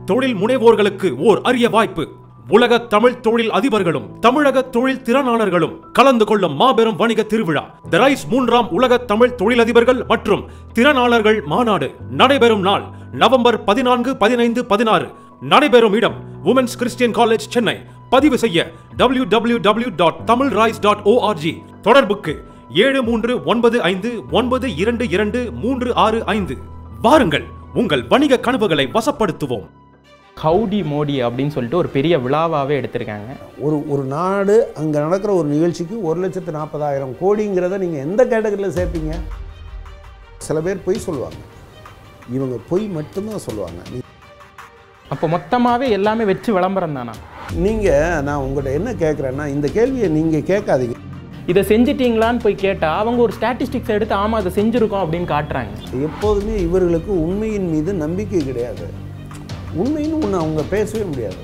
தொழில் முனைவோர்களுக்கு ஓர் அரிய வாய்ப்பு உலக தமிழ் தொழில் அதிபர்களும் தமிழக தொழில் திறனாளர்களும் கலந்து கொள்ளும் மாபெரும் வணிக திருவிழா த ரைஸ் மூன்றாம் உலக தமிழ் தொழிலதிபர்கள் மற்றும் திறனாளர்கள் மாநாடு நடைபெறும் நாள் நவம்பர் பதினான்கு பதினைந்து பதினாறு நடைபெறும் இடம் உமன்ஸ் கிறிஸ்டியன் காலேஜ் சென்னை பதிவு செய்ய W W W dot Tamil rise dot ORG தொடர்புக்கு ஏழு மூன்று ஒன்பது ஐந்து ஒன்பது இரண்டு இரண்டு மூன்று ஆறு ஐந்து வாருங்கள் உங்கள் வணிக கனவுகளை வசப்படுத்துவோம் ஹவுடி மோடி அப்படின்னு சொல்லிட்டு ஒரு பெரிய விழாவாகவே எடுத்திருக்காங்க ஒரு ஒரு நாடு அங்கே நடக்கிற ஒரு நிகழ்ச்சிக்கு ஒரு லட்சத்து நாற்பதாயிரம் கோடிங்கிறத நீங்கள் எந்த கேட்டகரியில் சேர்ப்பீங்க சில பேர் பொய் சொல்லுவாங்க இவங்க பொய் மட்டும்தான் சொல்லுவாங்க அப்போ மொத்தமாகவே எல்லாமே வச்சு விளம்பரம் தானா நீங்கள் நான் உங்கள்கிட்ட என்ன கேட்குறேன்னா இந்த கேள்வியை நீங்கள் கேட்காதீங்க இதை செஞ்சிட்டீங்களான்னு போய் கேட்டால் அவங்க ஒரு ஸ்டாட்டிஸ்டிக்ஸ் எடுத்து ஆமாம் அதை செஞ்சுருக்கோம் அப்படின்னு காட்டுறாங்க எப்போதுமே இவர்களுக்கு உண்மையின் மீது நம்பிக்கை கிடையாது உண்மைன்னு ஒன்று அவங்க பேசவே முடியாது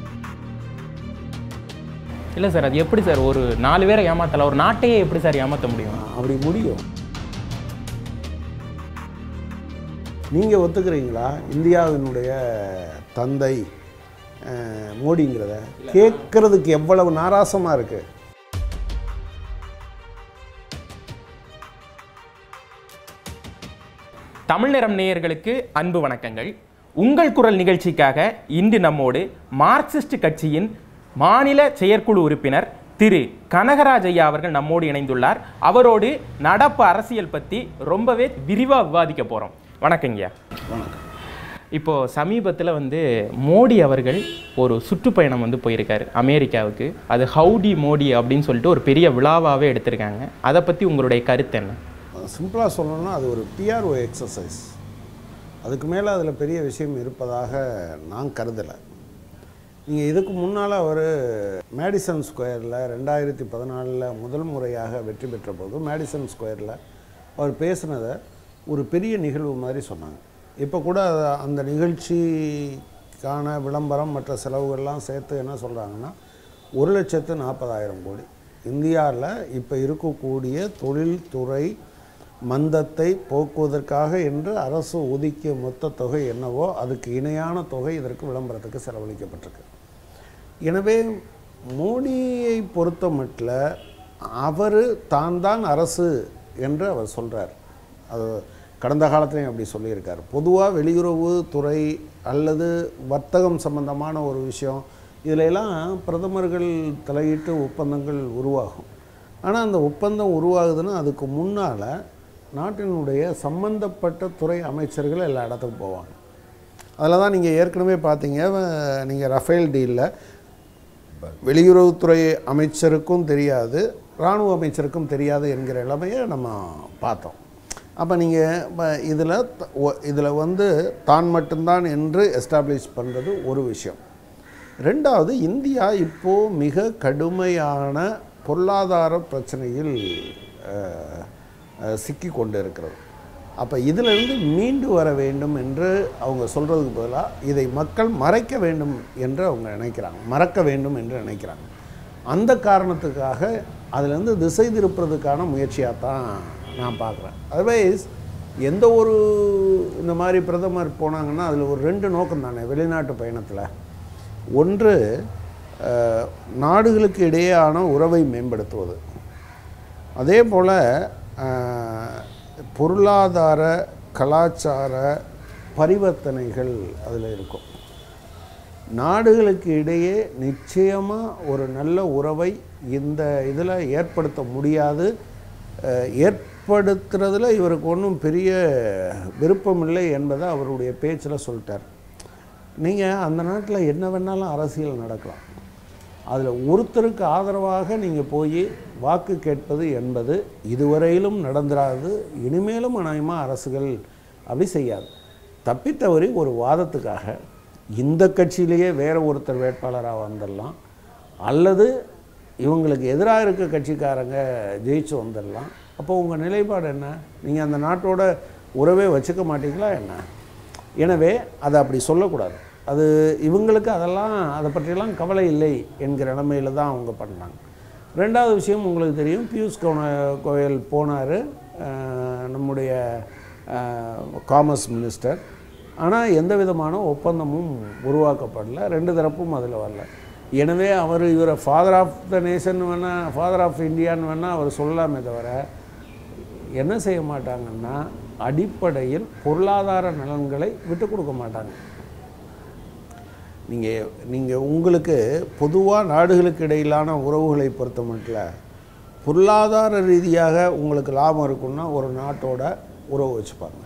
இல்லை சார் அது எப்படி சார் ஒரு நாலு பேரை ஏமாத்தலாம் ஒரு நாட்டையே எப்படி சார் ஏமாற்ற முடியும் அப்படி முடியும் நீங்கள் ஒத்துக்கிறீங்களா இந்தியாவினுடைய தந்தை அஹ், மோடிங்கிறத கேட்கறதுக்கு எவ்வளவு நாராசமாக இருக்கு தமிழ் நிறம் நேயர்களுக்கு அன்பு வணக்கங்கள் உங்கள் குரல் நிகழ்ச்சிக்காக இன்று நம்மோடு மார்க்சிஸ்ட் கட்சியின் மாநில செயற்குழு உறுப்பினர் திரு கனகராஜ் ஐயா அவர்கள் நம்மோடு இணைந்துள்ளார் அவரோடு நடப்பு அரசியல் பற்றி ரொம்பவே விரிவாக விவாதிக்க போகிறோம் வணக்கங்கய்யா வணக்கம் இப்போ சமீபத்தில் வந்து மோடி அவர்கள் ஒரு சுற்றுப்பயணம் வந்து போயிருக்காரு அமெரிக்காவுக்கு அது ஹவுடி மோடி அப்படின்னு சொல்லிட்டு ஒரு பெரிய விழாவாகவே எடுத்திருக்காங்க அதை பற்றி உங்களுடைய கருத்து என்ன சிம்பிளாக சொல்லணும்னா அது ஒரு பிஆர்ஓ எக்ஸசைஸ் அதுக்கு மேலே அதில் பெரிய விஷயம் இருப்பதாக நான் கருதலை நீங்கள் இதுக்கு முன்னால் அவர் மேடிசன் ஸ்கொயரில் ரெண்டாயிரத்தி பதினாலில் முதல் முறையாக வெற்றி பெற்ற போது மேடிசன் ஸ்கொயரில் அவர் பேசுனதை ஒரு பெரிய நிகழ்வு மாதிரி சொன்னாங்க இப்போ கூட அத- அந்த நிகழ்ச்சிக்கான விளம்பரம் மற்ற செலவுகள்லாம் சேர்த்து என்ன சொல்கிறாங்கன்னா ஒரு லட்சத்து நாற்பதாயிரம் கோடி இந்தியாவில் இப்போ இருக்கக்கூடிய தொழில்துறை மந்தத்தை போக்குவதற்காக என்று அரசு ஒதுக்கிய மொத்த தொகை என்னவோ அதுக்கு இணையான தொகை இதற்கு விளம்பரத்துக்கு செலவழிக்கப்பட்டிருக்கு எனவே மோடியை பொறுத்த மட்டில் அவர் தான் தான் அரசு என்று அவர் சொல்கிறார் அது கடந்த காலத்துலையும் அப்படி சொல்லியிருக்கார் பொதுவாக வெளியுறவு துறை அல்லது வர்த்தகம் சம்பந்தமான ஒரு விஷயம் இதுல எல்லாம் பிரதமர்கள் தலையிட்டு ஒப்பந்தங்கள் உருவாகும் ஆனால் அந்த ஒப்பந்தம் உருவாகுதுன்னா அதுக்கு முன்னால் நாட்டினுடைய சம்பந்தப்பட்ட துறை அமைச்சர்கள் எல்லா இடத்துக்கும் போவாங்க அதில் தான் நீங்கள் ஏற்கனவே பார்த்தீங்க நீங்கள் ரஃபேல் டீலில் வெளியுறவுத்துறை அமைச்சருக்கும் தெரியாது இராணுவ அமைச்சருக்கும் தெரியாது என்கிற நிலைமையை நம்ம பார்த்தோம் அப்போ நீங்கள் இதில் இதில் வந்து தான் மட்டும்தான் என்று எஸ்டாப்ளிஷ் பண்ணுறது ஒரு விஷயம் ரெண்டாவது இந்தியா இப்போது மிக கடுமையான பொருளாதார பிரச்சனையில் அஹ், அஹ், சிக்கி கொண்டு இருக்கிறது அப்போ இதிலிருந்து மீண்டு வர வேண்டும் என்று அவங்க சொல்கிறதுக்கு பதிலாக இதை மக்கள் மறைக்க வேண்டும் என்று அவங்க நினைக்கிறாங்க மறக்க வேண்டும் என்று நினைக்கிறாங்க அந்த காரணத்துக்காக அதிலிருந்து திசை திருப்புறதுக்கான முயற்சியாக தான் நான் பார்க்குறேன் அதர்வைஸ் எந்த ஒரு இந்த மாதிரி பிரதமர் போனாங்கன்னா அதில் ஒரு ரெண்டு நோக்கம் தானே வெளிநாட்டு பயணத்தில் ஒன்று அஹ், நாடுகளுக்கு இடையேயான உறவை மேம்படுத்துவது அதே போல் பொருளாதார கலாச்சார பரிவர்த்தனைகள் அதில் இருக்கும் நாடுகளுக்கு இடையே நிச்சயமாக ஒரு நல்ல உறவை இந்த இதில் ஏற்படுத்த முடியாது அஹ், ஏற்படுத்துறதுல இவருக்கு ஒன்றும் பெரிய விருப்பம் இல்லை என்பதை அவருடைய பேச்சில் சொல்லிட்டார் நீங்கள் அந்த நாட்டில் என்ன வேணாலும் அரசியல் நடக்கலாம் அதில் ஒருத்தருக்கு ஆதரவாக நீங்கள் போய் வாக்கு கேட்பது என்பது இதுவரையிலும் நடந்துராது இனிமேலும் அநேகமாக அரசுகள் அப்படி செய்யாது தப்பித்தவறி ஒரு வாதத்துக்காக இந்த கட்சியிலேயே வேற ஒருத்தர் வேட்பாளராக வந்துடலாம் அல்லது இவங்களுக்கு எதிராக இருக்க கட்சிக்காரங்க ஜெயிச்சு வந்துடலாம் அப்போ உங்கள் நிலைப்பாடு என்ன நீங்கள் அந்த நாட்டோட உறவே வச்சுக்க மாட்டீங்களா என்ன எனவே அதை அப்படி சொல்லக்கூடாது அது இவங்களுக்கு அதெல்லாம் அதை பற்றியெல்லாம் கவலை இல்லை என்கிற நிலைமையில தான் அவங்க பண்ணாங்க ரெண்டாவது விஷயம் உங்களுக்கு தெரியும் பியூஷ் கவுன கோயல் போனார் நம்முடைய காமர்ஸ் மினிஸ்டர் ஆனால் எந்த விதமான ஒப்பந்தமும் உருவாக்கப்படல ரெண்டு தரப்பும் அதில் வரல எனவே அவர் இவரை ஃபாதர் ஆஃப் த நேஷன் வேணால் ஃபாதர் ஆஃப் இந்தியான்னு வேணால் அவர் சொல்லலாமே தவிர என்ன செய்ய மாட்டாங்கன்னா அடிப்படையில் பொருளாதார நலன்களை விட்டு கொடுக்க மாட்டாங்க நீங்கள் நீங்கள் உங்களுக்கு பொதுவாக நாடுகளுக்கு இடையிலான உறவுகளை பொறுத்த மட்டும் பொருளாதார ரீதியாக உங்களுக்கு லாபம் இருக்குன்னா ஒரு நாட்டோட உறவு வச்சுப்பாங்க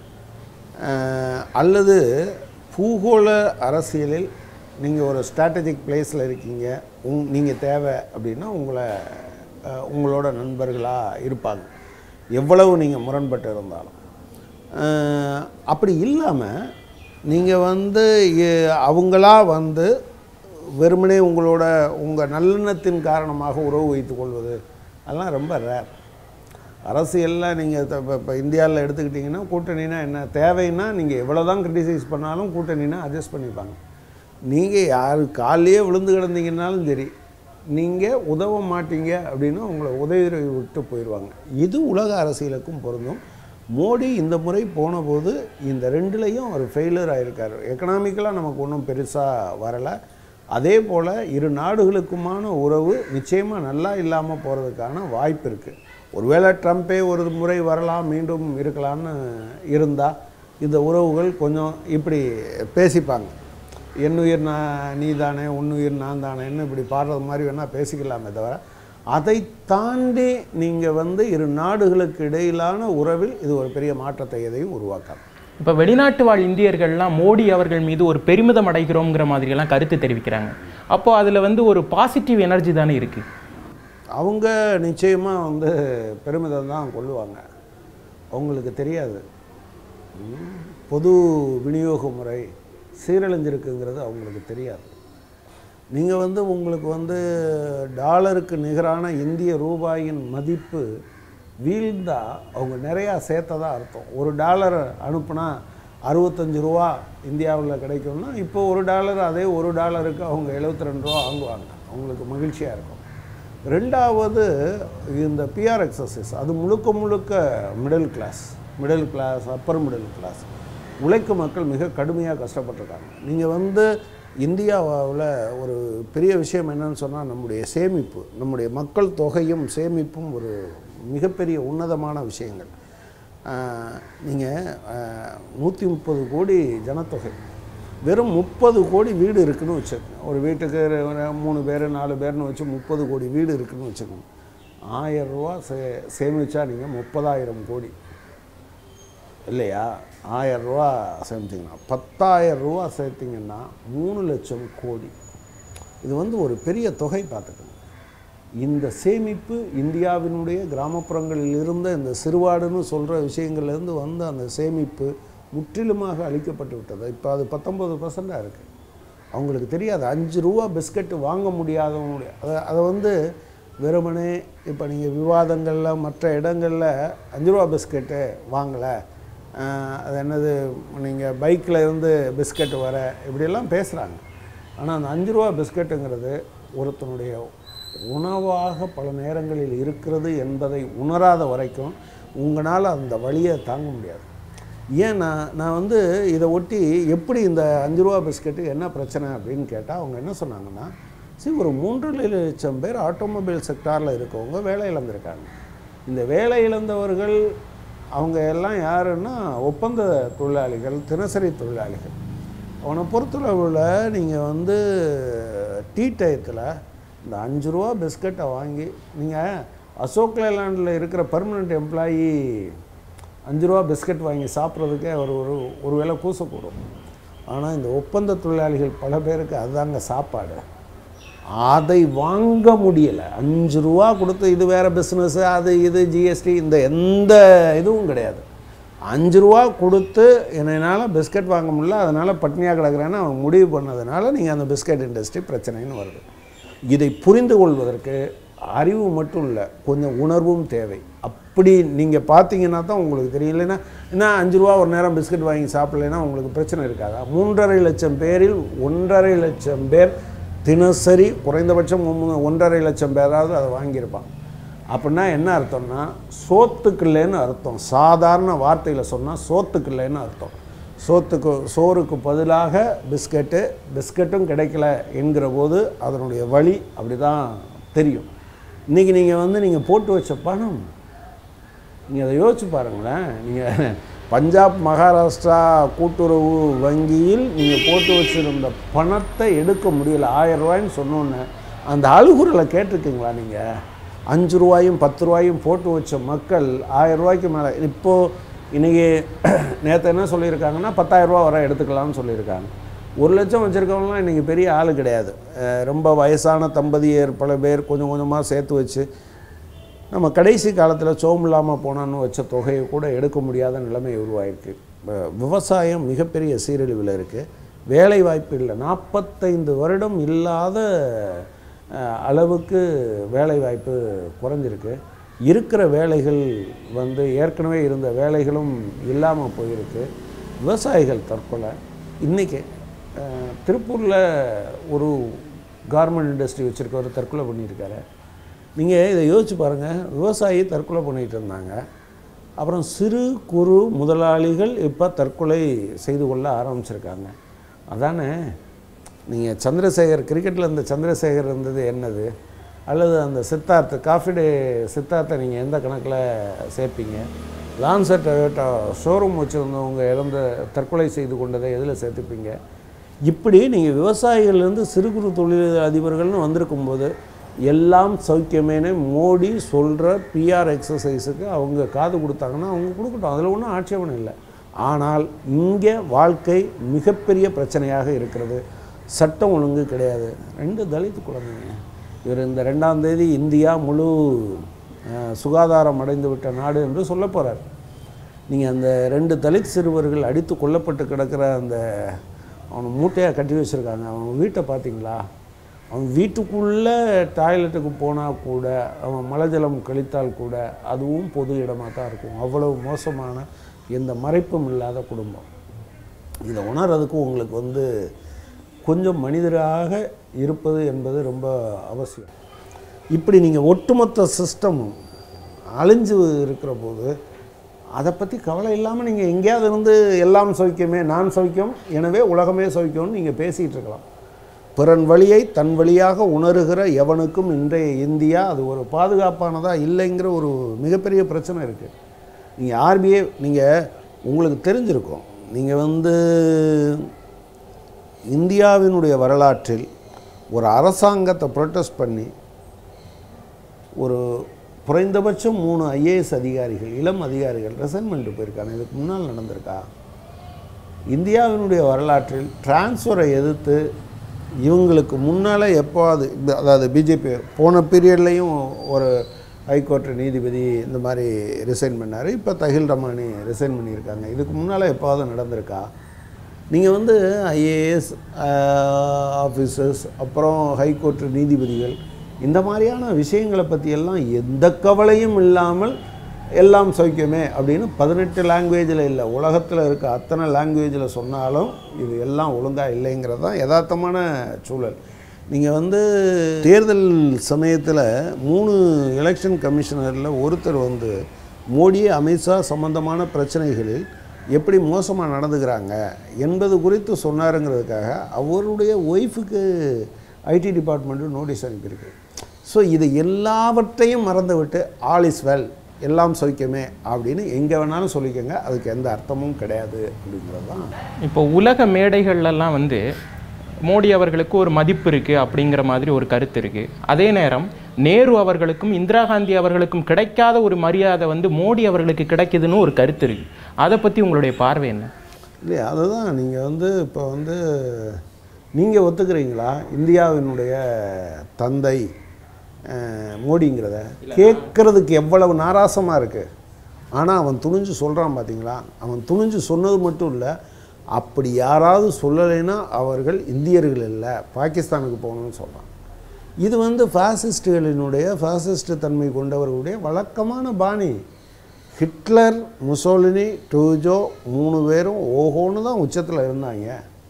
அஹ், அல்லது பூகோள அரசியலில் நீங்கள் ஒரு ஸ்ட்ராட்டஜிக் பிளேஸில் இருக்கீங்க உங் நீங்கள் தேவை அப்படின்னா உங்களை அஹ், உங்களோட நண்பர்களாக இருப்பாங்க எவ்வளவு நீங்கள் முரண்பட்டு இருந்தாலும் அஹ், அப்படி இல்லாமல் நீங்கள் வந்து எ- அவங்களா வந்து வெறுமனே உங்களோட உங்கள் நல்லெண்ணத்தின் காரணமாக உறவு வைத்துக் கொள்வது அதெல்லாம் ரொம்ப ரேர் அரசியலில் நீங்கள் இப்போ இப்போ இந்தியாவில் எடுத்துக்கிட்டிங்கன்னா கூட்டணினா என்ன தேவைன்னா நீங்கள் எவ்வளோ தான் கிரிட்டிசைஸ் பண்ணாலும் கூட்டணினா அட்ஜஸ்ட் பண்ணிப்பாங்க நீங்கள் யார் காலையே விழுந்து கிடந்தீங்கன்னாலும் சரி நீங்கள் உதவ மாட்டீங்க அப்படின்னா உங்களை உதவி விட்டு போயிடுவாங்க இது உலக அரசியலுக்கும் பொருந்தும் மோடி இந்த முறை போன போது இந்த ரெண்டுலேயும் அவர் ஃபெயிலியர் ஆயிருக்காரு எக்கனாமிக்கலாக நமக்கு ஒன்றும் பெருசாக வரலை அதே போல் இரு நாடுகளுக்குமான உறவு நிச்சயமாக நல்லா இல்லாமல் போகிறதுக்கான வாய்ப்பு இருக்குது ஒருவேளை ட்ரம்ப்பே ஒரு முறை வரலாம் மீண்டும் இருக்கலாம்னு இருந்தால் இந்த உறவுகள் கொஞ்சம் இப்படி பேசிப்பாங்க என்னுயிர் நான் நீ தானே உன்னுயிர் நான் தானேன்னு இப்படி பாடுறது மாதிரி வேணால் பேசிக்கலாமே தவிர அதை தாண்டி நீங்கள் வந்து இரு நாடுகளுக்கு இடையிலான உறவில் இது ஒரு பெரிய மாற்றத்தை எதையும் உருவாக்காது இப்போ வெளிநாட்டு வாழ் இந்தியர்கள்லாம் மோடி அவர்கள் மீது ஒரு பெருமிதம் அடைகிறோங்கிற மாதிரியெல்லாம் கருத்து தெரிவிக்கிறாங்க அப்போ அதில் வந்து ஒரு பாசிட்டிவ் எனர்ஜி தானே இருக்குது அவங்க நிச்சயமாக வந்து பெருமிதம் தான் கொள்ளுவாங்க அவங்களுக்கு தெரியாது ம், பொது விநியோக முறை சீரழிஞ்சிருக்குங்கிறது அவங்களுக்கு தெரியாது நீங்கள் வந்து உங்களுக்கு வந்து டாலருக்கு நிகரான இந்திய ரூபாயின் மதிப்பு வீழ்ந்தா அவங்க நிறையா சேர்த்ததா அர்த்தம் ஒரு டாலர் அனுப்புனா அறுபத்தஞ்சு ரூபா இந்தியாவில் கிடைக்கும்னா இப்போ ஒரு டாலர் அதே ஒரு டாலருக்கு அவங்க 72 ரெண்டு ரூபா வாங்குவாங்க அவங்களுக்கு மகிழ்ச்சியாக இருக்கும் ரெண்டாவது இந்த பிஆர் எக்ஸசைஸ் அது முழுக்க முழுக்க middle class middle class upper middle class உழைக்கும் மக்கள் மிக கடுமையாக கஷ்டப்பட்டிருக்காங்க நீங்கள் வந்து இந்தியாவில் ஒரு பெரிய விஷயம் என்னன்னு சொன்னால் நம்முடைய சேமிப்பு நம்முடைய மக்கள் தொகையும் சேமிப்பும் ஒரு மிகப்பெரிய உன்னதமான விஷயங்கள் நீங்கள் நூற்றி முப்பது கோடி ஜனத்தொகை வெறும் முப்பது கோடி வீடு இருக்குன்னு வச்சுக்கோங்க ஒரு வீட்டுக்கு ஒரு மூணு பேர் நாலு பேர்னு வச்சு முப்பது கோடி வீடு இருக்குன்னு வச்சுக்கோங்க ஆயிரம் ரூபா சே சேமிச்சா நீங்கள் முப்பதாயிரம் கோடி இல்லையா ஆயிரம் ரூபா சேர்த்திங்கன்னா பத்தாயிரம் ரூபா சேர்த்திங்கன்னா மூணு லட்சம் கோடி இது வந்து ஒரு பெரிய தொகை பார்த்துக்கோங்க இந்த சேமிப்பு இந்தியாவினுடைய கிராமப்புறங்களில் இருந்த இந்த சிறுவாடுன்னு சொல்கிற விஷயங்கள்லேருந்து வந்த அந்த சேமிப்பு முற்றிலுமாக அழிக்கப்பட்டு விட்டது இப்போ அது பத்தொம்பது பர்சண்டாக இருக்குது அவங்களுக்கு தெரியாது அஞ்சு ரூபா பிஸ்கட்டு வாங்க முடியாதவங்களுடைய அதை அதை வந்து வெறுமனே இப்போ நீங்கள் விவாதங்களில் மற்ற இடங்களில் அஞ்சு ரூபா பிஸ்கட்டு வாங்கலை ஆஹ் அது என்னது நீங்கள் பைக்கில் இருந்து பிஸ்கட் வர இப்படியெல்லாம் பேசுகிறாங்க ஆனால் அந்த அஞ்சு ரூபா பிஸ்கட்டுங்கிறது ஒருத்தனுடைய உணவாக பல நேரங்களில் இருக்கிறது என்பதை உணராத வரைக்கும் உங்களால் அந்த வழியை தாங்க முடியாது ஏன் நான் நான் வந்து இதை ஒட்டி எப்படி இந்த அஞ்சு ரூபா பிஸ்கட்டு என்ன பிரச்சனை அப்படின்னு கேட்டால் அவங்க என்ன சொன்னாங்கன்னா சரி ஒரு மூன்றரை லட்சம் பேர் ஆட்டோமொபைல் செக்டாரில் இருக்கவங்க வேலை இழந்திருக்காங்க இந்த வேலை இழந்தவர்கள் அவங்க எல்லாம் யாருன்னா ஒப்பந்த தொழிலாளிகள் தினசரி தொழிலாளிகள் அவனை பொறுத்தளவில் நீங்கள் வந்து டீ டயத்தில் இந்த அஞ்சு ரூபா பிஸ்கட்டை வாங்கி நீங்கள் அசோக் லேலாண்டில் இருக்கிற பர்மனெண்ட் எம்ப்ளாயி அஞ்சு ரூபா பிஸ்கட் வாங்கி சாப்பிட்றதுக்கே அவர் ஒரு ஒரு வேளை கூசக்கூடும் ஆனால் இந்த ஒப்பந்த தொழிலாளிகள் பல பேருக்கு அதுதாங்க சாப்பாடு அதை வாங்க முடியலை அஞ்சு ரூபா கொடுத்து இது வேறு பிஸ்னஸ்ஸு அது இது ஜிஎஸ்டி இந்த எந்த இதுவும் கிடையாது அஞ்சு ரூபா கொடுத்து என்னால் பிஸ்கட் வாங்க முடியல அதனால் பட்னியாக கிடக்குறேன்னு அவன் முடிவு பண்ணதுனால நீங்கள் அந்த பிஸ்கட் இண்டஸ்ட்ரி பிரச்சனைன்னு வருது இதை புரிந்து கொள்வதற்கு அறிவு மட்டும் இல்லை கொஞ்சம் உணர்வும் தேவை அப்படி நீங்கள் பார்த்தீங்கன்னா தான் உங்களுக்கு தெரியும் இல்லைன்னா என்ன அஞ்சு ரூபா ஒரு நேரம் பிஸ்கட் வாங்கி சாப்பிடலைன்னா உங்களுக்கு பிரச்சனை இருக்காதா மூன்றரை லட்சம் பேரில் ஒன்றரை லட்சம் பேர் தினசரி குறைந்தபட்சம் ஒம்மு- ஒன்றரை லட்சம் பேராவது அதை வாங்கியிருப்பான் அப்படின்னா என்ன அர்த்தம்னா சோத்துக்கில்லைன்னு அர்த்தம் சாதாரண வார்த்தையில் சொன்னால் சோத்துக்கில்லைன்னு அர்த்தம் சோத்துக்கு சோறுக்கு பதிலாக பிஸ்கட்டு பிஸ்கட்டும் கிடைக்கல என்கிற போது அதனுடைய வழி அப்படி தான் தெரியும் இன்றைக்கி நீங்கள் வந்து நீங்கள் போட்டு வச்ச பணம் நீங்கள் அதை யோசிச்சு பாருங்களேன் நீங்கள் பஞ்சாப் மகாராஷ்டிரா கூட்டுறவு வங்கியில் நீங்கள் போட்டு வச்சுருந்த பணத்தை எடுக்க முடியல ஆயிரம் ரூபாய்ன்னு சொன்னோன்னே அந்த அழுகுறலை கேட்டிருக்கீங்களா நீங்கள் அஞ்சு ரூபாயும் பத்து ரூபாயும் போட்டு வச்ச மக்கள் ஆயிரம் ரூபாய்க்கு மேலே இப்போது இன்றைக்கி நேற்று என்ன சொல்லியிருக்காங்கன்னா பத்தாயிரம் ரூபா வரை எடுத்துக்கலாம்னு சொல்லியிருக்காங்க ஒரு லட்சம் வச்சுருக்கவங்களாம் இன்றைக்கி பெரிய ஆள் கிடையாது அஹ் ரொம்ப வயசான தம்பதியர் பல பேர் கொஞ்சம் கொஞ்சமாக சேர்த்து வச்சு நம்ம கடைசி காலத்தில் சோம் இல்லாமல் போனான்னு வச்ச தொகையை கூட எடுக்க முடியாத நிலைமை உருவாயிருக்கு வ- விவசாயம் மிகப்பெரிய சீரழிவில் இருக்குது வேலை வாய்ப்பு இல்லை நாற்பத்தைந்து வருடம் இல்லாத அஹ், அளவுக்கு வேலை வாய்ப்பு குறைஞ்சிருக்கு இருக்கிற வேலைகள் வந்து ஏற்கனவே இருந்த வேலைகளும் இல்லாமல் போயிருக்கு விவசாயிகள் தற்கொலை இன்றைக்கி திருப்பூரில் ஒரு கார்மெண்ட் இண்டஸ்ட்ரி வச்சுருக்கவர் தற்கொலை பண்ணியிருக்காரு நீங்கள் இதை யோசிச்சு பாருங்கள் விவசாயி தற்கொலை பண்ணிகிட்டு இருந்தாங்க அப்புறம் சிறு குறு முதலாளிகள் இப்போ தற்கொலை செய்து கொள்ள ஆரம்பிச்சிருக்காங்க அதானே நீங்கள் சந்திரசேகர் கிரிக்கெட்டில் இந்த சந்திரசேகர் இருந்தது என்னது அல்லது அந்த சித்தார்த் காஃபி டே சித்தார்த்தை நீங்கள் எந்த கணக்கில் சேர்ப்பீங்க லான்சர் டொயோட்டா ஷோரூம் வச்சுருந்தவங்க இறந்த தற்கொலை செய்து கொண்டதை எதில் சேர்த்துப்பீங்க இப்படி நீங்கள் விவசாயிகள்லேருந்து சிறு குறு தொழில் அதிபர்கள்னு வந்திருக்கும்போது எல்லாம் சௌக்கியமேனு மோடி சொல்கிற பிஆர் எக்ஸசைஸுக்கு அவங்க காது கொடுத்தாங்கன்னா அவங்க கொடுக்கட்டும் அதில் ஒன்றும் ஆட்சேபனை இல்லை ஆனால் இங்கே வாழ்க்கை மிகப்பெரிய பிரச்சனையாக இருக்கிறது சட்டம் ஒழுங்கு கிடையாது ரெண்டு தலித் குழந்தைங்க இவர் இந்த ரெண்டாம் தேதி இந்தியா முழு அஹ், சுகாதாரம் அடைந்து விட்ட நாடு என்று சொல்ல போகிறார் நீங்கள் அந்த ரெண்டு தலித் சிறுவர்கள் அடித்து கொல்லப்பட்டு கிடக்கிற அந்த அவனை மூட்டையாக கட்டி வச்சுருக்காங்க அவன் வீட்டை பார்த்தீங்களா அவன் வீட்டுக்குள்ளே டாய்லெட்டுக்கு போனால் கூட அவன் மலஜலம் கழித்தால் கூட அதுவும் பொது இடமாக தான் இருக்கும் அவ்வளவு மோசமான எந்த மறைப்பும் இல்லாத குடும்பம் இதை உணர்றதுக்கு உங்களுக்கு வந்து கொஞ்சம் மனிதராக இருப்பது என்பது ரொம்ப அவசியம் இப்படி நீங்கள் ஒட்டுமொத்த சிஸ்டமும் அழிஞ்சு இருக்கிற போது அதை பற்றி கவலை இல்லாமல் நீங்கள் எங்கேயாவது இருந்து எல்லாம் சௌக்கியமே நான் சௌக்கியம் எனவே உலகமே சௌக்கியம்னு நீங்கள் பேசிகிட்டு இருக்கலாம் பிறன் வழியை தன் வழியாக உணருகிற எவனுக்கும் இன்றைய இந்தியா அது ஒரு பாதுகாப்பானதா இல்லைங்கிற ஒரு மிகப்பெரிய பிரச்சனை இருக்குது நீங்கள் ஆர்பிஐ நீங்கள் உங்களுக்கு தெரிஞ்சிருக்கும் நீங்கள் வந்து இந்தியாவினுடைய வரலாற்றில் ஒரு அரசாங்கத்தை ப்ரொட்டஸ்ட் பண்ணி ஒரு குறைந்தபட்சம் மூணு ஐஏஎஸ் அதிகாரிகள் இளம் அதிகாரிகள் ரெசைன்மெண்ட் போயிருக்காங்க இதுக்கு முன்னால் நடந்திருக்கா இந்தியாவினுடைய வரலாற்றில் டிரான்ஸ்ஃபரை எதிர்த்து இவங்களுக்கு முன்னால் எப்போது இந்த அதாவது பிஜேபி போன பீரியட்லேயும் ஒரு ஹைகோர்ட் நீதிபதி இந்த மாதிரி ரிசைன் பண்ணார் இப்போ தஹில் ரமானி ரிசைன் பண்ணியிருக்காங்க இதுக்கு முன்னால் எப்போது நடந்திருக்கா நீங்கள் வந்து ஐஏஎஸ் ஆஃபீஸர்ஸ் அப்புறம் ஹைகோர்ட் நீதிபதிகள் இந்த மாதிரியான விஷயங்களை பற்றியெல்லாம் எந்த கவலையும் இல்லாமல் எல்லாம் சௌக்கியமே அப்படின்னு பதினெட்டு லாங்குவேஜில் இல்லை உலகத்தில் இருக்க அத்தனை லாங்குவேஜில் சொன்னாலும் இது எல்லாம் ஒழுங்காக இல்லைங்கிறது தான் யதார்த்தமான சூழல் நீங்கள் வந்து தேர்தல் சமயத்தில் மூணு எலெக்ஷன் கமிஷனரில் ஒருத்தர் வந்து மோடி அமித்ஷா சம்பந்தமான பிரச்சனைகளில் எப்படி மோசமாக நடந்துக்கிறாங்க என்பது குறித்து சொன்னாருங்கிறதுக்காக அவருடைய ஒய்ஃபுக்கு ஐடி டிபார்ட்மெண்ட்டு நோட்டீஸ் அனுப்பியிருக்கு ஸோ இது எல்லாவற்றையும் மறந்துவிட்டு ஆல் இஸ் வெல் எல்லாம் சௌக்கியமே அப்படின்னு எங்கே வேணாலும் சொல்லிக்கோங்க அதுக்கு எந்த அர்த்தமும் கிடையாது அப்படிங்கிறது தான் இப்போ உலக மேடைகள்லாம் வந்து மோடி அவர்களுக்கு ஒரு மதிப்பு இருக்கு அப்படிங்கிற மாதிரி ஒரு கருத்து இருக்கு அதே நேரம் நேரு அவர்களுக்கும் இந்திரா காந்தி அவர்களுக்கும் கிடைக்காத ஒரு மரியாதை வந்து மோடி அவர்களுக்கு கிடைக்குதுன்னு ஒரு கருத்து இருக்கு அதை பத்தி உங்களுடைய பார்வை என்ன இல்லையா அதுதான் நீங்கள் வந்து இப்போ வந்து நீங்கள் ஒத்துக்கிறீங்களா இந்தியாவினுடைய தந்தை அஹ், மோடிங்கிறத கேட்குறதுக்கு எவ்வளவு நாராசமாக இருக்குது ஆனால் அவன் துணிஞ்சு சொல்கிறான் பார்த்தீங்களா அவன் துணிஞ்சு சொன்னது மட்டும் இல்லை அப்படி யாராவது சொல்லலைன்னா அவர்கள் இந்தியர்கள் இல்லை பாகிஸ்தானுக்கு போகணும்னு சொல்கிறான் இது வந்து ஃபாசிஸ்டுகளினுடைய ஃபாசிஸ்ட் தன்மை கொண்டவர்களுடைய வழக்கமான பாணி ஹிட்லர் முசோலினி டூஜோ மூணு பேரும் ஓஹோன்னு தான் உச்சத்தில் இருந்தாங்க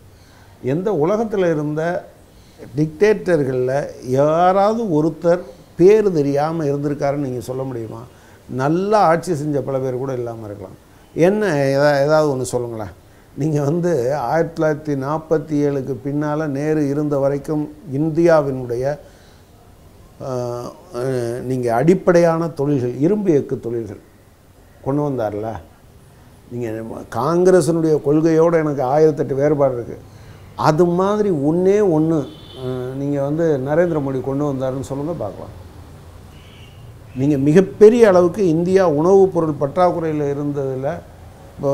எந்த உலகத்தில் இருந்த டிக்டேட்டர்களில் யாராவது ஒருத்தர் பேர் தெரியாமல் இருந்திருக்காருன்னு நீங்கள் சொல்ல முடியுமா நல்லா ஆட்சி செஞ்ச பல பேர் கூட இல்லாமல் இருக்கலாம் என்ன எதா ஏதாவது ஒன்று சொல்லுங்களேன் நீங்கள் வந்து ஆயிரத்தி தொள்ளாயிரத்தி நாற்பத்தி ஏழுக்கு பின்னால் நேரு இருந்த வரைக்கும் இந்தியாவினுடைய நீங்கள் அடிப்படையான தொழில்கள் இரும்பு எக்கு தொழில்கள் கொண்டு வந்தார்ல நீங்கள் காங்கிரஸினுடைய கொள்கையோடு எனக்கு ஆயிரத்தெட்டு வேறுபாடு இருக்குது அது மாதிரி ஒன்றே ஒன்று நீங்கள் வந்து நரேந்திர மோடி கொண்டு வந்தாருன்னு சொல்லுங்கள் பார்க்கலாம் நீங்கள் மிகப்பெரிய அளவுக்கு இந்தியா உணவுப் பொருள் பற்றாக்குறையில் இருந்ததில் இப்போ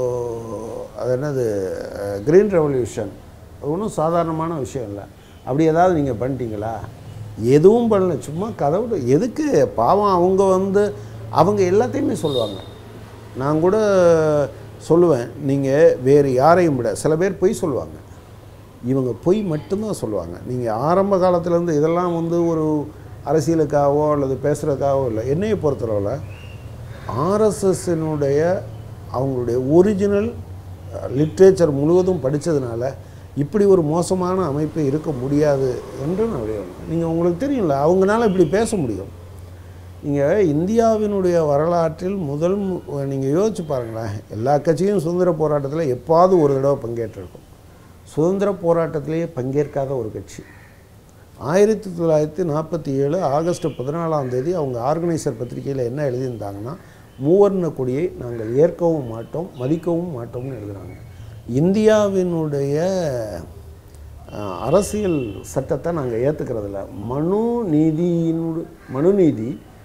அது என்னது க்ரீன் ரெவல்யூஷன் அது ஒன்றும் சாதாரணமான விஷயம் இல்லை அப்படி ஏதாவது நீங்கள் பண்ணிட்டீங்களா எதுவும் பண்ணல சும்மா கதவு எதுக்கு பாவம் அவங்க வந்து அவங்க எல்லாத்தையுமே சொல்லுவாங்க நான் கூட சொல்லுவேன் நீங்கள் வேறு யாரையும் விட சில பேர் பொய் சொல்லுவாங்க இவங்க பொய் மட்டும்தான் சொல்லுவாங்க நீங்கள் ஆரம்ப காலத்துலேருந்து இதெல்லாம் வந்து ஒரு அரசியலுக்காகவோ அல்லது பேசுகிறதுக்காகவோ இல்லை என்னையை பொறுத்தளவில் ஆர்எஸ்எஸ்னுடைய அவங்களுடைய ஒரிஜினல் லிட்ரேச்சர் முழுவதும் படித்ததுனால இப்படி ஒரு மோசமான அமைப்பு இருக்க முடியாது என்று நான் விளையாடுறேன் நீங்கள் உங்களுக்கு தெரியும்ல அவங்களால இப்படி பேச முடியும் நீங்கள் இந்தியாவினுடைய வரலாற்றில் முதல் நீங்கள் யோசிச்சு பாருங்களேன் எல்லா கட்சியும் சுதந்திர போராட்டத்தில் எப்பாவது ஒரு தடவை பங்கேற்றிருக்கும் சுதந்திர போராட்டத்திலேயே பங்கேற்காத ஒரு கட்சி ஆயிரத்தி தொள்ளாயிரத்தி நாற்பத்தி ஏழு ஆகஸ்ட் பதினாலாம் தேதி அவங்க ஆர்கனைசர் பத்திரிகையில் என்ன எழுதியிருந்தாங்கன்னா மூவர்ண கொடியை நாங்கள் ஏற்கவும் மாட்டோம் மதிக்கவும் மாட்டோம்னு எழுதுனாங்க இந்தியாவினுடைய அஹ், அரசியல் சட்டத்தை நாங்கள் ஏற்றுக்கிறதில்ல மனு நீதியினுடைய மனுநீதி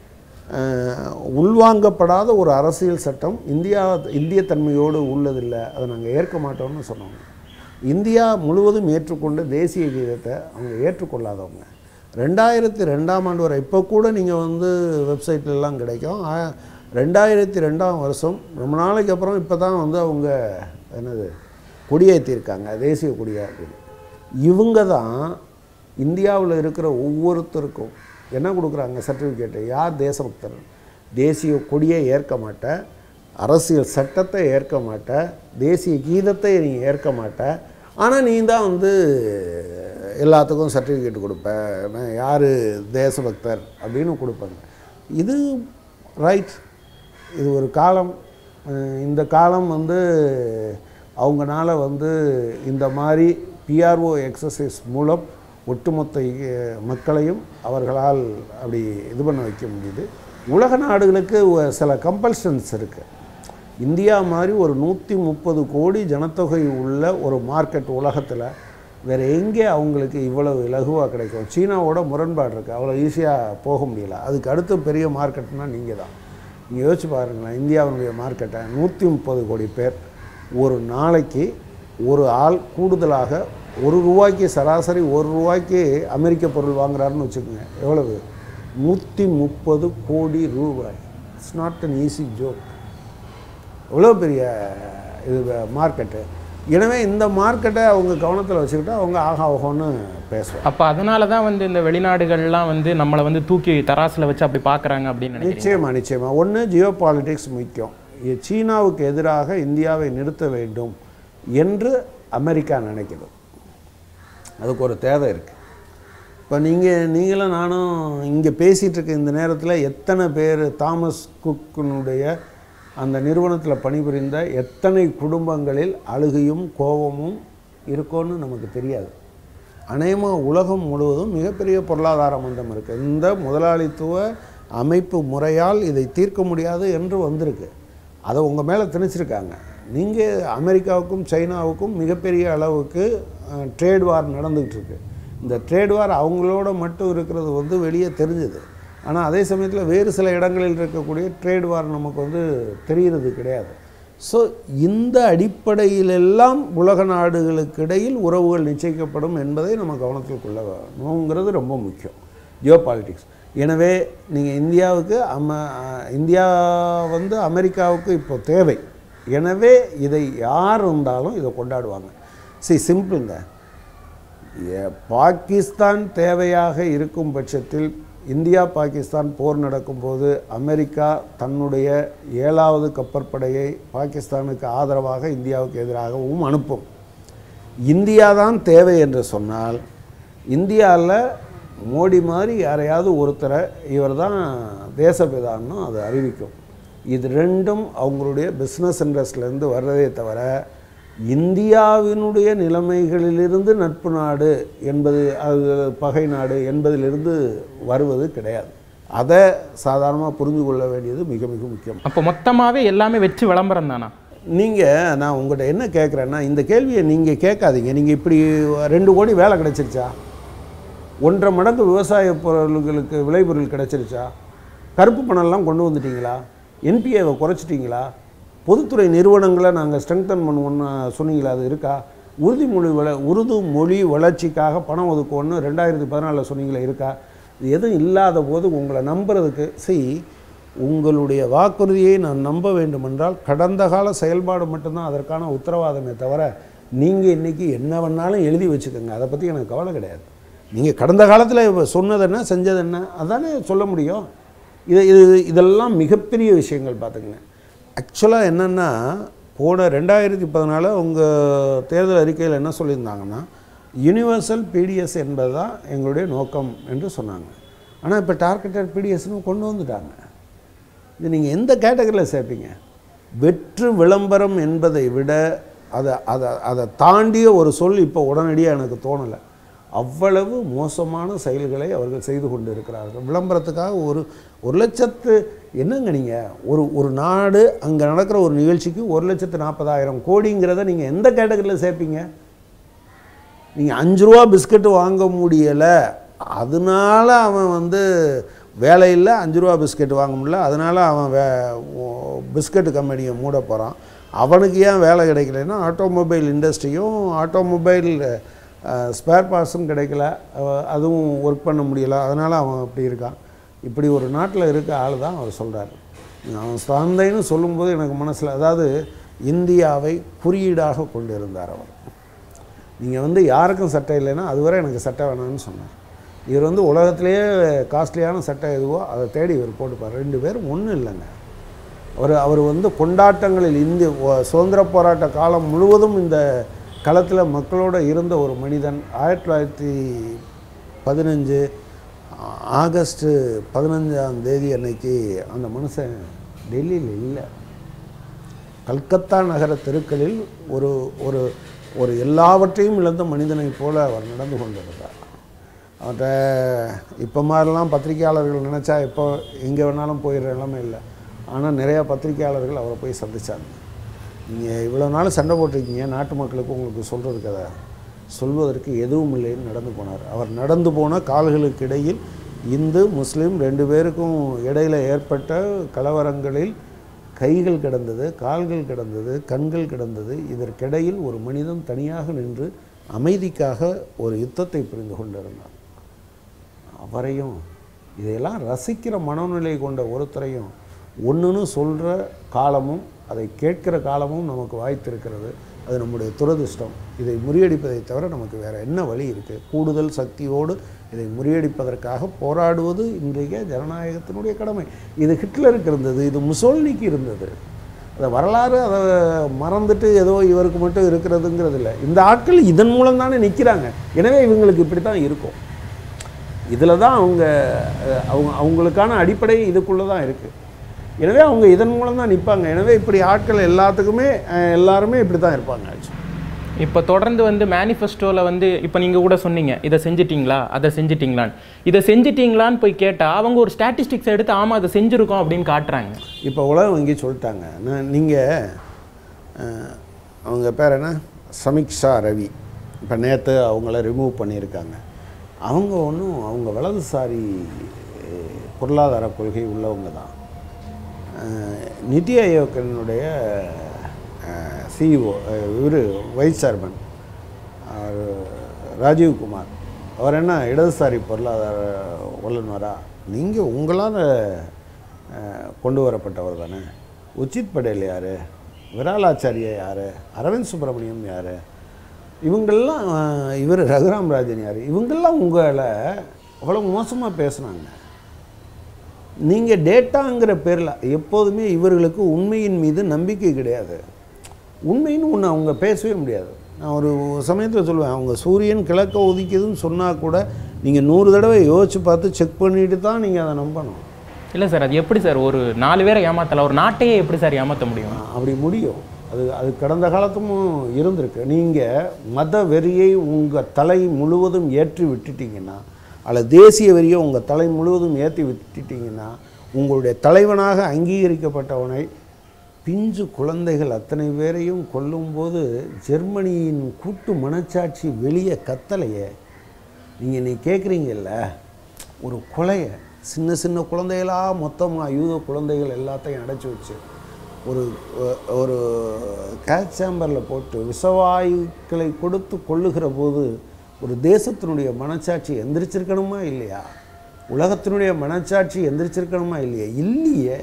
அஹ், உள்வாங்கப்படாத ஒரு அரசியல் சட்டம் இந்தியா இந்திய தன்மையோடு உள்ளதில்லை அதை நாங்கள் ஏற்க மாட்டோம்னு சொன்னாங்க இந்தியா முழுவதும் ஏற்றுக்கொண்ட தேசிய கீதத்தை அவங்க ஏற்றுக்கொள்ளாதவங்க ரெண்டாயிரத்தி ரெண்டாம் ஆண்டு வரை இப்போ கூட நீங்கள் வந்து வெப்சைட்லலாம் கிடைக்கும் ஆ- ரெண்டாயிரத்தி ரெண்டாம் வருஷம் ரொம்ப நாளைக்கு அப்புறம் இப்போ தான் வந்து அவங்க என்னது கொடியேற்றிருக்காங்க தேசிய கொடியாக இருக்குது இவங்க தான் இந்தியாவில் இருக்கிற ஒவ்வொருத்தருக்கும் என்ன கொடுக்குறாங்க சர்டிஃபிகேட்டு யார் தேசபக்தர் தேசிய கொடியை ஏற்க மாட்டேன் அரசியல் சட்டத்தை ஏற்க மாட்டேன் தேசிய கீதத்தை நீ ஏற்க மாட்டேன் ஆனால் நீ தான் வந்து எல்லாத்துக்கும் சர்டிஃபிகேட் கொடுப்ப நான் யார் தேசபக்தர் அப்படின்னு கொடுப்பாங்க இது ரைட் இது ஒரு காலம் அஹ் இந்த காலம் வந்து அவங்கனால வந்து இந்த மாதிரி பிஆர்ஓ எக்ஸசைஸ் மூலம் ஒட்டுமொத்த அஹ், மக்களையும் அவர்களால் அப்படி இது பண்ண வைக்க முடியுது உலக நாடுகளுக்கு ஒ- சில கம்பல்ஷன்ஸ் இருக்குது இந்தியா மாதிரி ஒரு நூற்றி முப்பது கோடி ஜனத்தொகை உள்ள ஒரு மார்க்கெட் உலகத்தில் வேறு எங்கே அவங்களுக்கு இவ்வளவு இலகுவாக கிடைக்கும் சீனாவோட முரண்பாடு இருக்குது அவ்வளோ ஈஸியாக போக முடியல அதுக்கு அடுத்த பெரிய மார்க்கெட்னா நீங்கள் தான் நீங்கள் யோசிச்சு பாருங்களேன் இந்தியாவினுடைய மார்க்கெட்டை நூற்றி முப்பது கோடி பேர் ஒரு நாளைக்கு ஒரு ஆள் கூடுதலாக ஒரு ரூபாய்க்கு சராசரி ஒரு ரூபாய்க்கு அமெரிக்க பொருள் வாங்குறாருன்னு வச்சுக்கோங்க எவ்வளவு நூற்றி முப்பது கோடி ரூபாய் it's not an easy joke எவ்வளோ பெரிய இது மார்க்கெட்டு எனவே இந்த மார்க்கெட்டை அவங்க கவனத்தில் வச்சுக்கிட்டு அவங்க ஆகா ஓஹோன்னு பேசுவாங்க அப்போ அதனால தான் வந்து இந்த வெளிநாடுகள்லாம் வந்து நம்மளை வந்து தூக்கி தராசில் வச்சு அப்படி பார்க்குறாங்க அப்படின்னு நினைக்கிறேன் நிச்சயமா நிச்சயமா ஒன்று ஜியோ பாலிட்டிக்ஸ் முக்கியம் இ- சீனாவுக்கு எதிராக இந்தியாவை நிறுத்த வேண்டும் என்று அமெரிக்கா நினைக்குது அதுக்கு ஒரு தேவை இருக்குது இப்போ நீங்கள் நீங்களும் நானும் இங்கே பேசிகிட்டு இருக்க இந்த நேரத்தில் எத்தனை பேர் தாமஸ் குக்கினுடைய அந்த நிறுவனத்தில் பணிபுரிந்த எத்தனை குடும்பங்களில் அழுகையும் கோபமும் இருக்கோன்னு நமக்கு தெரியாது அநேகமாக உலகம் முழுவதும் மிகப்பெரிய பொருளாதார மந்தம் இருக்குது இந்த முதலாளித்துவ அமைப்பு முறையால் இதை தீர்க்க முடியாது என்று வந்திருக்கு அதை உங்கள் மேலே திணிச்சிருக்காங்க நீங்கள் அமெரிக்காவுக்கும் சைனாவுக்கும் மிகப்பெரிய அளவுக்கு ட்ரேட் வார் நடந்துக்கிட்டு இருக்கு இந்த ட்ரேட் வார் அவங்களோட மட்டும் இருக்கிறது வந்து வெளியே தெரிஞ்சுது ஆனால் அதே சமயத்தில் வேறு சில இடங்களில் இருக்கக்கூடிய ட்ரேட் வார் நமக்கு வந்து தெரிகிறது கிடையாது ஸோ இந்த அடிப்படையிலெல்லாம் உலக நாடுகளுக்கு இடையில் உறவுகள் நிச்சயிக்கப்படும் என்பதை நம்ம கவனத்தில் கொள்ள வேணுங்கிறது ரொம்ப முக்கியம் ஜியோ பாலிட்டிக்ஸ் எனவே நீங்கள் இந்தியாவுக்கு அம இந்தியா வந்து அமெரிக்காவுக்கு இப்போ தேவை எனவே இதை யார் இருந்தாலும் இதை கொண்டாடுவாங்க சரி சிம்பிளுங்க ஏ- பாகிஸ்தான் தேவையாக இருக்கும் பட்சத்தில் இந்தியா பாகிஸ்தான் போர் நடக்கும்போது அமெரிக்கா தன்னுடைய ஏழாவது கப்பற்படையை பாகிஸ்தானுக்கு ஆதரவாக இந்தியாவுக்கு எதிராகவும் அனுப்பும் இந்தியா தான் தேவை என்று சொன்னால் இந்தியாவில் மோடி மாதிரி யாரையாவது ஒருத்தரை இவர் தான் தேசபிதான்னு அது அறிவிக்கும் இது ரெண்டும் அவங்களுடைய பிஸ்னஸ் இன்ட்ரெஸ்ட்லேருந்து வர்றதே தவிர இந்தியாவினுடைய நிலைமைகளிலிருந்து நட்பு நாடு என்பது அது பகை நாடு என்பதிலிருந்து வருவது கிடையாது அதை சாதாரணமாக புரிந்து கொள்ள வேண்டியது மிக மிக முக்கியம் அப்போ மொத்தமாவே எல்லாமே வெற்றி விளம்பரம் தானா நீங்கள் நான் உங்கள்கிட்ட என்ன கேட்குறேன்னா இந்த கேள்வியை நீங்கள் கேட்காதீங்க நீங்கள் இப்படி ரெண்டு கோடி வேலை கிடைச்சிருச்சா ஒன்றரை மடங்கு விவசாய பொருள்களுக்கு விளைபொருள் கிடைச்சிருச்சா கருப்பு பணம்லாம் கொண்டு வந்துட்டீங்களா என்பிஏவை குறைச்சிட்டிங்களா பொதுத்துறை நிறுவனங்களை நாங்கள் ஸ்ட்ரெங்தன் பண்ணுவோம்னு சொன்னீங்களா அது இருக்கா உறுதிமொழி வள உருது மொழி வளர்ச்சிக்காக பணம் ஒதுக்குவோன்னு ரெண்டாயிரத்தி பதினாலில் சொன்னீங்களா இருக்கா இது எதுவும் இல்லாத போது உங்களை நம்புறதுக்கு see உங்களுடைய வாக்குறுதியை நான் நம்ப வேண்டுமென்றால் கடந்த கால செயல்பாடு மட்டும்தான் அதற்கான உத்தரவாதமே தவிர நீங்கள் இன்றைக்கி என்ன வேணாலும் எழுதி வச்சுக்கோங்க அதை பற்றி எனக்கு கவலை கிடையாது நீங்கள் கடந்த காலத்தில் சொன்னது என்ன செஞ்சது என்ன அதானே சொல்ல முடியும் இது இது இதெல்லாம் மிகப்பெரிய விஷயங்கள் பார்த்துங்க ஆக்சுவலாக என்னென்னா போன ரெண்டாயிரத்தி பதினாலு உங்கள் தேர்தல் அறிக்கையில் என்ன சொல்லியிருந்தாங்கன்னா யுனிவர்சல் பிடிஎஸ் என்பது தான் எங்களுடைய நோக்கம் என்று சொன்னாங்க ஆனால் இப்போ டார்கெட்டட் பிடிஎஸ்னு கொண்டு வந்துட்டாங்க இது நீங்கள் எந்த கேட்டகரியில் சேர்ப்பீங்க வெற்று விளம்பரம் என்பதை விட அதை அதை அதை தாண்டிய ஒரு சொல் இப்போ உடனடியாக எனக்கு தோணலை அவ்வளவு மோசமான செயல்களை அவர்கள் செய்து கொண்டு இருக்கிறார்கள் விளம்பரத்துக்காக ஒரு ஒரு லட்சத்து என்னங்க நீங்கள் ஒரு ஒரு நாடு அங்கே நடக்கிற ஒரு நிகழ்ச்சிக்கு ஒரு லட்சத்து நாற்பதாயிரம் கோடிங்கிறத நீங்கள் எந்த கேட்டகரியில் சேர்ப்பீங்க நீங்கள் அஞ்சு ரூபா பிஸ்கட்டு வாங்க முடியலை அதனால அவன் வந்து வேலையில் அஞ்சு ரூபா பிஸ்கட் வாங்க முடியல அதனால அவன் வே ஓ- பிஸ்கட் கம்பெனியை மூட போகிறான் அவனுக்கு ஏன் வேலை கிடைக்கலன்னா ஆட்டோமொபைல் இண்டஸ்ட்ரியும் ஆட்டோமொபைல் ஸ்பேர் பார்ட்ஸும் கிடைக்கல அவ- அதுவும் ஒர்க் பண்ண முடியல அதனால் அவன் அப்படி இருக்கான் இப்படி ஒரு நாட்டில் இருக்க ஆள் தான் அவர் சொல்கிறார் அவன் தந்தைன்னு சொல்லும்போது எனக்கு மனசில் அதாவது இந்தியாவை குறியீடாக கொண்டிருந்தார் அவர் நீங்கள் வந்து யாருக்கும் சட்டை இல்லைன்னா அதுவரை எனக்கு சட்டை வேணாம்னு சொன்னார் இவர் வந்து உலகத்திலேயே காஸ்ட்லியான சட்டை எதுவோ அதை தேடி இவர் போட்டுப்பார் ரெண்டு பேரும் ஒன்றும் இல்லைங்க அவர் அவர் வந்து கொண்டாட்டங்களில் இந்திய ஒ- சுதந்திர போராட்ட காலம் முழுவதும் இந்த களத்தில் மக்களோட இருந்த ஒரு மனிதன் ஆயிரத்தி தொள்ளாயிரத்தி பதினஞ்சு ஆகஸ்ட்டு பதினஞ்சாம் தேதி அன்னைக்கு அந்த மனுஷன் டெல்லியில் இல்லை கல்கத்தா நகர தெருக்களில் ஒரு ஒரு ஒரு எல்லாவற்றையும் இழந்த மனிதனைப் போல அவர் நடந்து கொண்டிருந்தார் அவர்கிட்ட இப்போ மாதிரிலாம் பத்திரிக்கையாளர்கள் நினச்சா இப்போ எங்கே வேணாலும் போயிடுற நிலைமை இல்லை ஆனால் நிறையா பத்திரிக்கையாளர்கள் அவரை போய் சந்திச்சாங்க நீங்கள் இவ்வளோ நாள் சண்டை போட்டிருக்கீங்க நாட்டு மக்களுக்கு உங்களுக்கு சொல்கிறது கதை சொல்வதற்கு எதுவும் இல்லைன்னு நடந்து போனார் அவர் நடந்து போன கால்களுக்கு இடையில் இந்து முஸ்லீம் ரெண்டு பேருக்கும் இடையில் ஏற்பட்ட கலவரங்களில் கைகள் கிடந்தது கால்கள் கிடந்தது கண்கள் கிடந்தது இதற்கிடையில் ஒரு மனிதன் தனியாக நின்று அமைதிக்காக ஒரு யுத்தத்தை புரிந்து கொண்டிருந்தார் அவரையும் இதையெல்லாம் ரசிக்கிற மனநிலை கொண்ட ஒருத்தரையும் ஒன்றுன்னு சொல்கிற காலமும் அதை கேட்கிற காலமும் நமக்கு வாய்த்திருக்கிறது அது நம்முடைய துரதிர்ஷ்டம் இதை முறியடிப்பதை தவிர நமக்கு வேறு என்ன வழி இருக்குது கூடுதல் சக்தியோடு இதை முறியடிப்பதற்காக போராடுவது இன்றைய ஜனநாயகத்தினுடைய கடமை இது ஹிட்லருக்கு இருந்தது இது முசோல்னிக்கு இருந்தது அதை வரலாறு அதை மறந்துட்டு ஏதோ இவருக்கு மட்டும் இருக்கிறதுங்கிறது இல்லை இந்த ஆட்கள் இதன் மூலம் தானே நிற்கிறாங்க எனவே இவங்களுக்கு இப்படி தான் இருக்கும் இதில் தான் அவங்க அஹ், அவங்க அவங்களுக்கான அடிப்படை இதுக்குள்ளே தான் இருக்குது எனவே அவங்க இதன் மூலம் தான் நிற்பாங்க எனவே இப்படி ஆட்கள் எல்லாத்துக்குமே அஹ், எல்லாருமே இப்படி தான் இருப்பாங்க actually. இப்போ தொடர்ந்து வந்து மேனிஃபெஸ்டோவில் வந்து இப்போ நீங்கள் கூட சொன்னீங்க இதை செஞ்சிட்டீங்களா அதை செஞ்சிட்டீங்களான்னு இதை செஞ்சிட்டீங்களான்னு போய் கேட்டால் அவங்க ஒரு ஸ்டாட்டிஸ்டிக்ஸ் எடுத்து ஆமாம் அதை செஞ்சுருக்கோம் அப்படின்னு காட்டுறாங்க இப்போ உலக வங்கி சொல்லிட்டாங்க நீங்கள் அவங்க பேர் என்ன சமீக்ஷா ரவி இப்போ நேற்று அவங்கள ரிமூவ் பண்ணியிருக்காங்க அவங்க ஒன்றும் அவங்க வலதுசாரி அஹ், பொருளாதார கொள்கை உள்ளவங்க தான் அஹ், நிதி ஆயோக்கினுடைய சிஇஓ இவர் வைஸ் சேர்மன் ராஜீவ்குமார் அவர் என்ன இடதுசாரி பொருளாதார வல்லுநரா நீங்கள் உங்களால் அஹ், கொண்டு வரப்பட்டவர் தானே உச்சித் படேல் யார் விராலாச்சாரியா யார் அரவிந்த் சுப்பிரமணியம் யார் இவங்கெல்லாம் இவர் ரகுராம் ராஜன் யார் இவங்கெல்லாம் உங்களை அவ்வளோ மோசமாக பேசுனாங்க நீங்கள் டேட்டாங்கிற பேரில் எப்போதுமே இவர்களுக்கு உண்மையின் மீது நம்பிக்கை கிடையாது உண்மைன்னு ஒன்று அவங்க பேசவே முடியாது நான் ஒரு சமயத்தில் சொல்லுவேன் அவங்க சூரியன் கிழக்க உதிக்குதுன்னு சொன்னால் கூட நீங்கள் நூறு தடவை யோசித்து பார்த்து செக் பண்ணிட்டு தான் நீங்கள் அதை நம்பணும் இல்லை சார் அது எப்படி சார் ஒரு நாலு பேரை ஏமாத்தலாம் ஒரு நாட்டையே எப்படி சார் ஏமாற்ற முடியும் அப்படி முடியும் அது அது கடந்த காலத்தும் இருந்திருக்கு நீங்கள் மத வெறியை உங்கள் தலை முழுவதும் ஏற்றி விட்டுட்டீங்கன்னா அல்லது தேசிய வெறியை உங்கள் தலை முழுவதும் ஏற்றி விட்டுட்டீங்கன்னா உங்களுடைய தலைவனாக அங்கீகரிக்கப்பட்டவனை பிஞ்சு குழந்தைகள் அத்தனை பேரையும் கொல்லும்போது ஜெர்மனியின் கூட்டு மனச்சாட்சி வெளியே கத்தலையே நீங்கள் நீ கேட்குறீங்கல்ல ஒரு கொலையை சின்ன சின்ன குழந்தைகளாக மொத்தமாக யூத குழந்தைகள் எல்லாத்தையும் அடைச்சி வச்சு ஒரு ஒ- ஒரு கேஸ் சேம்பரில் போட்டு விஷவாயுக்களை கொடுத்து கொள்ளுகிற போது ஒரு தேசத்தினுடைய மனச்சாட்சி எந்திரிச்சிருக்கணுமா இல்லையா உலகத்தினுடைய மனச்சாட்சி எந்திரிச்சிருக்கணுமா இல்லையா இல்லையே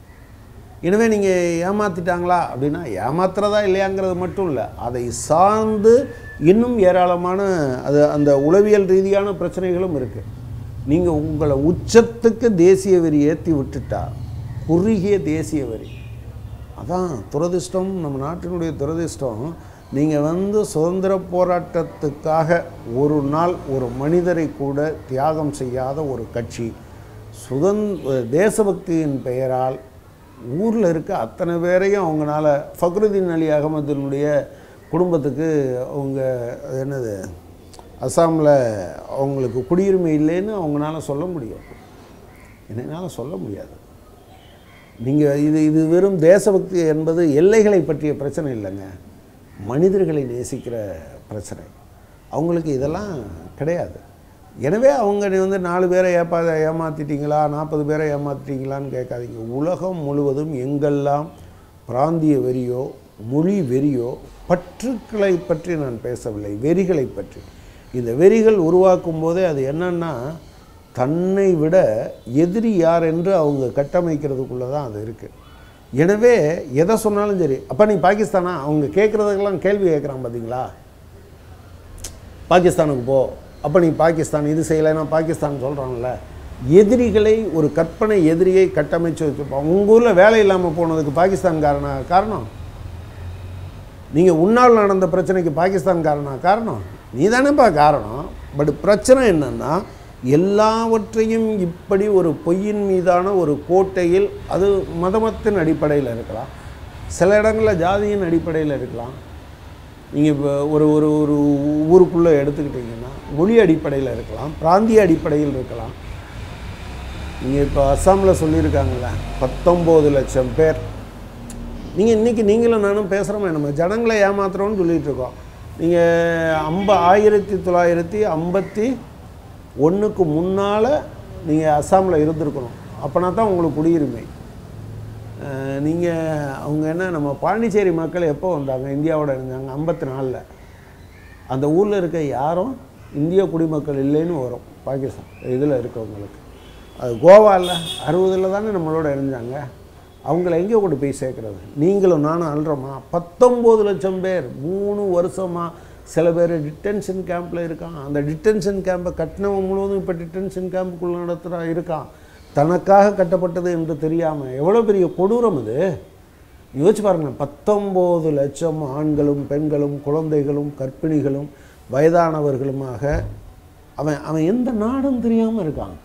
எனவே நீங்கள் ஏமாத்திட்டாங்களா அப்படின்னா ஏமாத்துறதா இல்லையாங்கிறது மட்டும் இல்லை அதை சார்ந்து இன்னும் ஏராளமான அது அந்த உளவியல் ரீதியான பிரச்சனைகளும் இருக்குது நீங்கள் உங்களை உச்சத்துக்கு தேசிய வரி ஏற்றி விட்டுட்டா குறுகிய தேசிய வரி அதான் துரதிர்ஷ்டம் நம்ம நாட்டினுடைய துரதிர்ஷ்டம் நீங்கள் வந்து சுதந்திர போராட்டத்துக்காக ஒரு நாள் ஒரு மனிதரை கூட தியாகம் செய்யாத ஒரு கட்சி சுதந் தேசபக்தியின் பெயரால் ஊரில் இருக்க அத்தனை பேரையும் அவங்களால ஃபக்ருதீன் அலி அகமதினுடைய குடும்பத்துக்கு அவங்க அது என்னது அஸ்ஸாமில் அவங்களுக்கு குடியுரிமை இல்லைன்னு அவங்களால சொல்ல முடியும் என்னால் சொல்ல முடியாது நீங்கள் இது இது வெறும் தேசபக்தி என்பது எல்லைகளை பற்றிய பிரச்சனை இல்லைங்க மனிதர்களை நேசிக்கிற பிரச்சனை அவங்களுக்கு இதெல்லாம் கிடையாது எனவே அவங்க நீ வந்து நாலு பேரை ஏப்பா ஏமாத்திட்டீங்களா நாற்பது பேரை ஏமாத்திட்டீங்களான்னு கேட்காதீங்க உலகம் முழுவதும் எங்கெல்லாம் பிராந்திய வெறியோ மொழி வெறியோ பற்றுக்களை பற்றி நான் பேசவில்லை வெறிகளை பற்றி இந்த வெறிகள் உருவாக்கும் போதே அது என்னன்னா தன்னை விட எதிரி யார் என்று அவங்க கட்டமைக்கிறதுக்குள்ளே தான் அது இருக்குது எனவே எதை சொன்னாலும் சரி அப்போ நீ பாகிஸ்தானா அவங்க கேட்குறதுக்கெல்லாம் கேள்வி கேட்குறான் பார்த்தீங்களா பாகிஸ்தானுக்கு போ அப்போ நீ பாகிஸ்தான் இது செய்யலைன்னா பாகிஸ்தான் சொல்கிறான்ல எதிரிகளை ஒரு கற்பனை எதிரியை கட்டமைச்சு வச்சுருப்பான் உங்கள் ஊரில் வேலை இல்லாமல் போனதுக்கு பாகிஸ்தான் காரண காரணம் நீங்கள் உன்னால் நடந்த பிரச்சனைக்கு பாகிஸ்தான் காரணம் காரணம் நீ தானேப்பா காரணம் பட் பிரச்சனை என்னன்னா எல்லாவற்றையும் இப்படி ஒரு பொய்யின் மீதான ஒரு கோட்டையில் அது மதமத்தின் அடிப்படையில் இருக்கலாம் சில இடங்களில் ஜாதியின் அடிப்படையில் இருக்கலாம் நீங்கள் இப்போ ஒரு ஒரு ஒரு ஊருக்குள்ளே எடுத்துக்கிட்டிங்கன்னா மொழி அடிப்படையில் இருக்கலாம் பிராந்திய அடிப்படையில் இருக்கலாம் நீங்கள் இப்போ அஸ்ஸாமில் சொல்லியிருக்காங்களே பத்தொம்போது லட்சம் பேர் நீங்கள் இன்றைக்கி நீங்களும் நானும் பேசுகிறோமே நம்ம ஜனங்களை ஏமாத்துறோம்னு சொல்லிட்டு இருக்கோம் நீங்கள் அம்ப ஆயிரத்தி தொள்ளாயிரத்தி ஐம்பத்தி ஒன்றுக்கு முன்னால் நீங்கள் அஸ்ஸாமில் இருந்திருக்கணும் அப்போனா தான் உங்களுக்கு குடியுரிமை நீங்கள் அவங்க என்ன நம்ம பாண்டிச்சேரி மக்கள் எப்போ வந்தாங்க இந்தியாவோட இருந்தாங்க ஐம்பத்தி நாலில் அந்த ஊரில் இருக்க யாரும் இந்திய குடிமக்கள் இல்லைன்னு வரும் பாகிஸ்தான் இதில் இருக்கவங்களுக்கு அது கோவாவில் அறுபதில் தானே நம்மளோட இருந்தாங்க அவங்கள எங்கே கொண்டு போய் சேர்க்குறது நீங்களும் நானும் அல்றோமா பத்தொம்போது லட்சம் பேர் மூணு வருஷமாக சில பேர் டிட்டென்ஷன் கேம்பில் இருக்கான் அந்த டிட்டென்ஷன் கேம்பை கட்டினவன் முழுவதும் இப்போ டிட்டென்ஷன் கேம்புக்குள்ளே நடத்துகிறா இருக்கான் தனக்காக கட்டப்பட்டது என்று தெரியாமல் எவ்வளோ பெரிய கொடூரம் இது யோசிச்சு பாருங்க பத்தொம்போது லட்சம் ஆண்களும் பெண்களும் குழந்தைகளும் கர்ப்பிணிகளும் வயதானவர்களுமாக அவன் அவன் எந்த நாடும் தெரியாமல் இருக்கான்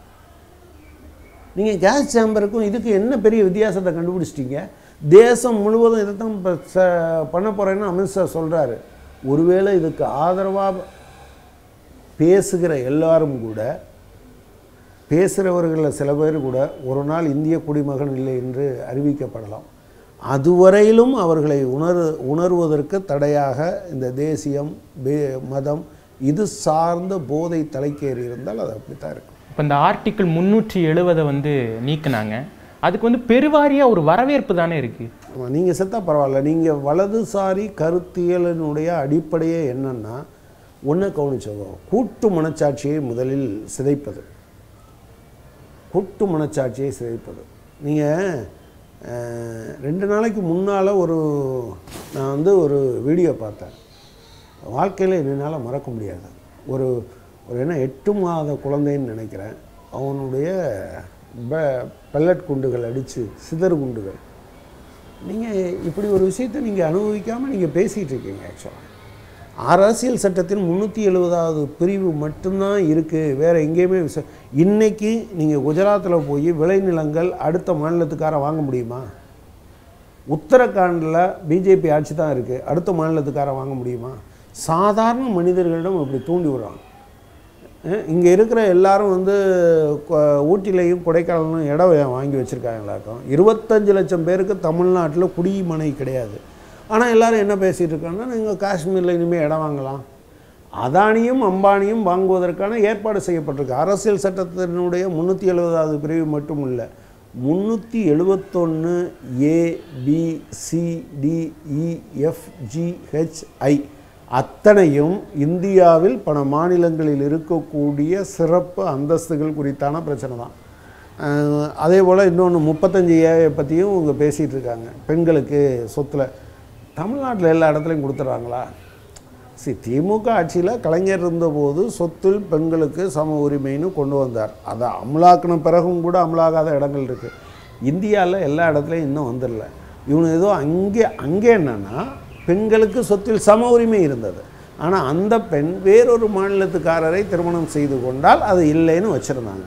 நீங்கள் கேஸ் சேம்பருக்கும் இதுக்கு என்ன பெரிய வித்தியாசத்தை கண்டுபிடிச்சிட்டீங்க தேசம் முழுவதும் இதை தான் இப்போ ச- பண்ண போகிறேன்னு அமித்ஷா சொல்கிறாரு ஒருவேளை இதுக்கு ஆதரவாக பேசுகிற எல்லாரும் கூட பேசுகிறவர்களில் சில பேர் கூட ஒரு நாள் இந்திய குடிமகன் இல்லை என்று அறிவிக்கப்படலாம் அதுவரையிலும் அவர்களை உணர் உணர்வதற்கு தடையாக இந்த தேசியம் பே- மதம் இது சார்ந்த போதை தலைக்கேறி இருந்தால் அது அப்படித்தான் இருக்கும் இப்போ இந்த ஆர்டிக்கிள் முந்நூற்றி எழுவதை வந்து நீக்குனாங்க அதுக்கு வந்து பெருவாரியாக ஒரு வரவேற்பு தானே இருக்குது நீங்கள் செத்தா பரவாயில்ல நீங்கள் வலதுசாரி கருத்தியலினுடைய அடிப்படையே என்னன்னா ஒன்றை கவனிச்சதோ கூட்டு மனச்சாட்சியை முதலில் சிதைப்பது கூட்டு மனச்சாட்சியை சிதைப்பது நீங்கள் ரெண்டு நாளைக்கு முன்னால் ஒரு நான் வந்து ஒரு வீடியோ பார்த்தேன் வாழ்க்கையில் என்னால் மறக்க முடியாது ஒரு ஒரு என்ன எட்டு மாத குழந்தைன்னு நினைக்கிறேன் அவனுடைய பெ பெல்லட் குண்டுகள் அடித்து சிதறு குண்டுகள் நீங்கள் இப்படி ஒரு விஷயத்தை நீங்கள் அனுபவிக்காமல் நீங்கள் பேசிகிட்டு இருக்கீங்க ஆக்சுவலாக அரசியல் சட்டத்தின் முந்நூற்றி எழுபதாவது பிரிவு மட்டும்தான் இருக்குது வேறு எங்கேயுமே விஷ இன்னைக்கு நீங்கள் குஜராத்தில் போய் விளைநிலங்கள் அடுத்த மாநிலத்துக்கார வாங்க முடியுமா உத்தரகாண்டில் பிஜேபி ஆட்சி தான் இருக்குது அடுத்த மாநிலத்துக்காரன் வாங்க முடியுமா சாதாரண மனிதர்களிடம் இப்படி தூண்டி விடுறாங்க இங்கே இருக்கிற எல்லாரும் வந்து கொ- ஊட்டிலையும் கொடைக்கானலும் இடம் வா- வாங்கி வச்சுருக்காங்களாக்கும் இருபத்தஞ்சு லட்சம் பேருக்கு தமிழ்நாட்டில் குடிமனை கிடையாது ஆனால் எல்லாரும் என்ன பேசிகிட்டு இருக்காங்கன்னா நீங்கள் காஷ்மீரில் இனிமேல் இடம் வாங்கலாம் அதானியும் அம்பானியும் வாங்குவதற்கான ஏற்பாடு செய்யப்பட்டிருக்கு அரசியல் சட்டத்தினுடைய முந்நூற்றி எழுபதாவது பிரிவு மட்டும் இல்லை முந்நூற்றி எழுபத்தொன்று A B C D E F G H I அத்தனையும் இந்தியாவில் பல மாநிலங்களில் இருக்கக்கூடிய சிறப்பு அந்தஸ்துகள் குறித்தான பிரச்சனை தான் அஹ் அதே போல் இன்னொன்று முப்பத்தஞ்சு ஏஐ பற்றியும் இவங்க பேசிகிட்டு இருக்காங்க பெண்களுக்கு சொத்தில் தமிழ்நாட்டில் எல்லா இடத்துலையும் கொடுத்துட்றாங்களா சி திமுக ஆட்சியில் கலைஞர் இருந்தபோது சொத்தில் பெண்களுக்கு சம உரிமைன்னு கொண்டு வந்தார் அதை அமலாக்கின பிறகும் கூட அமலாகாத இடங்கள் இருக்குது இந்தியாவில் எல்லா இடத்துலையும் இன்னும் வந்துடல இவனு ஏதோ அங்கே அங்கே என்னன்னா பெண்களுக்கு சொத்தில் சம உரிமை இருந்தது ஆனால் அந்த பெண் வேறொரு மாநிலத்துக்காரரை திருமணம் செய்து கொண்டால் அது இல்லைன்னு வச்சுருந்தாங்க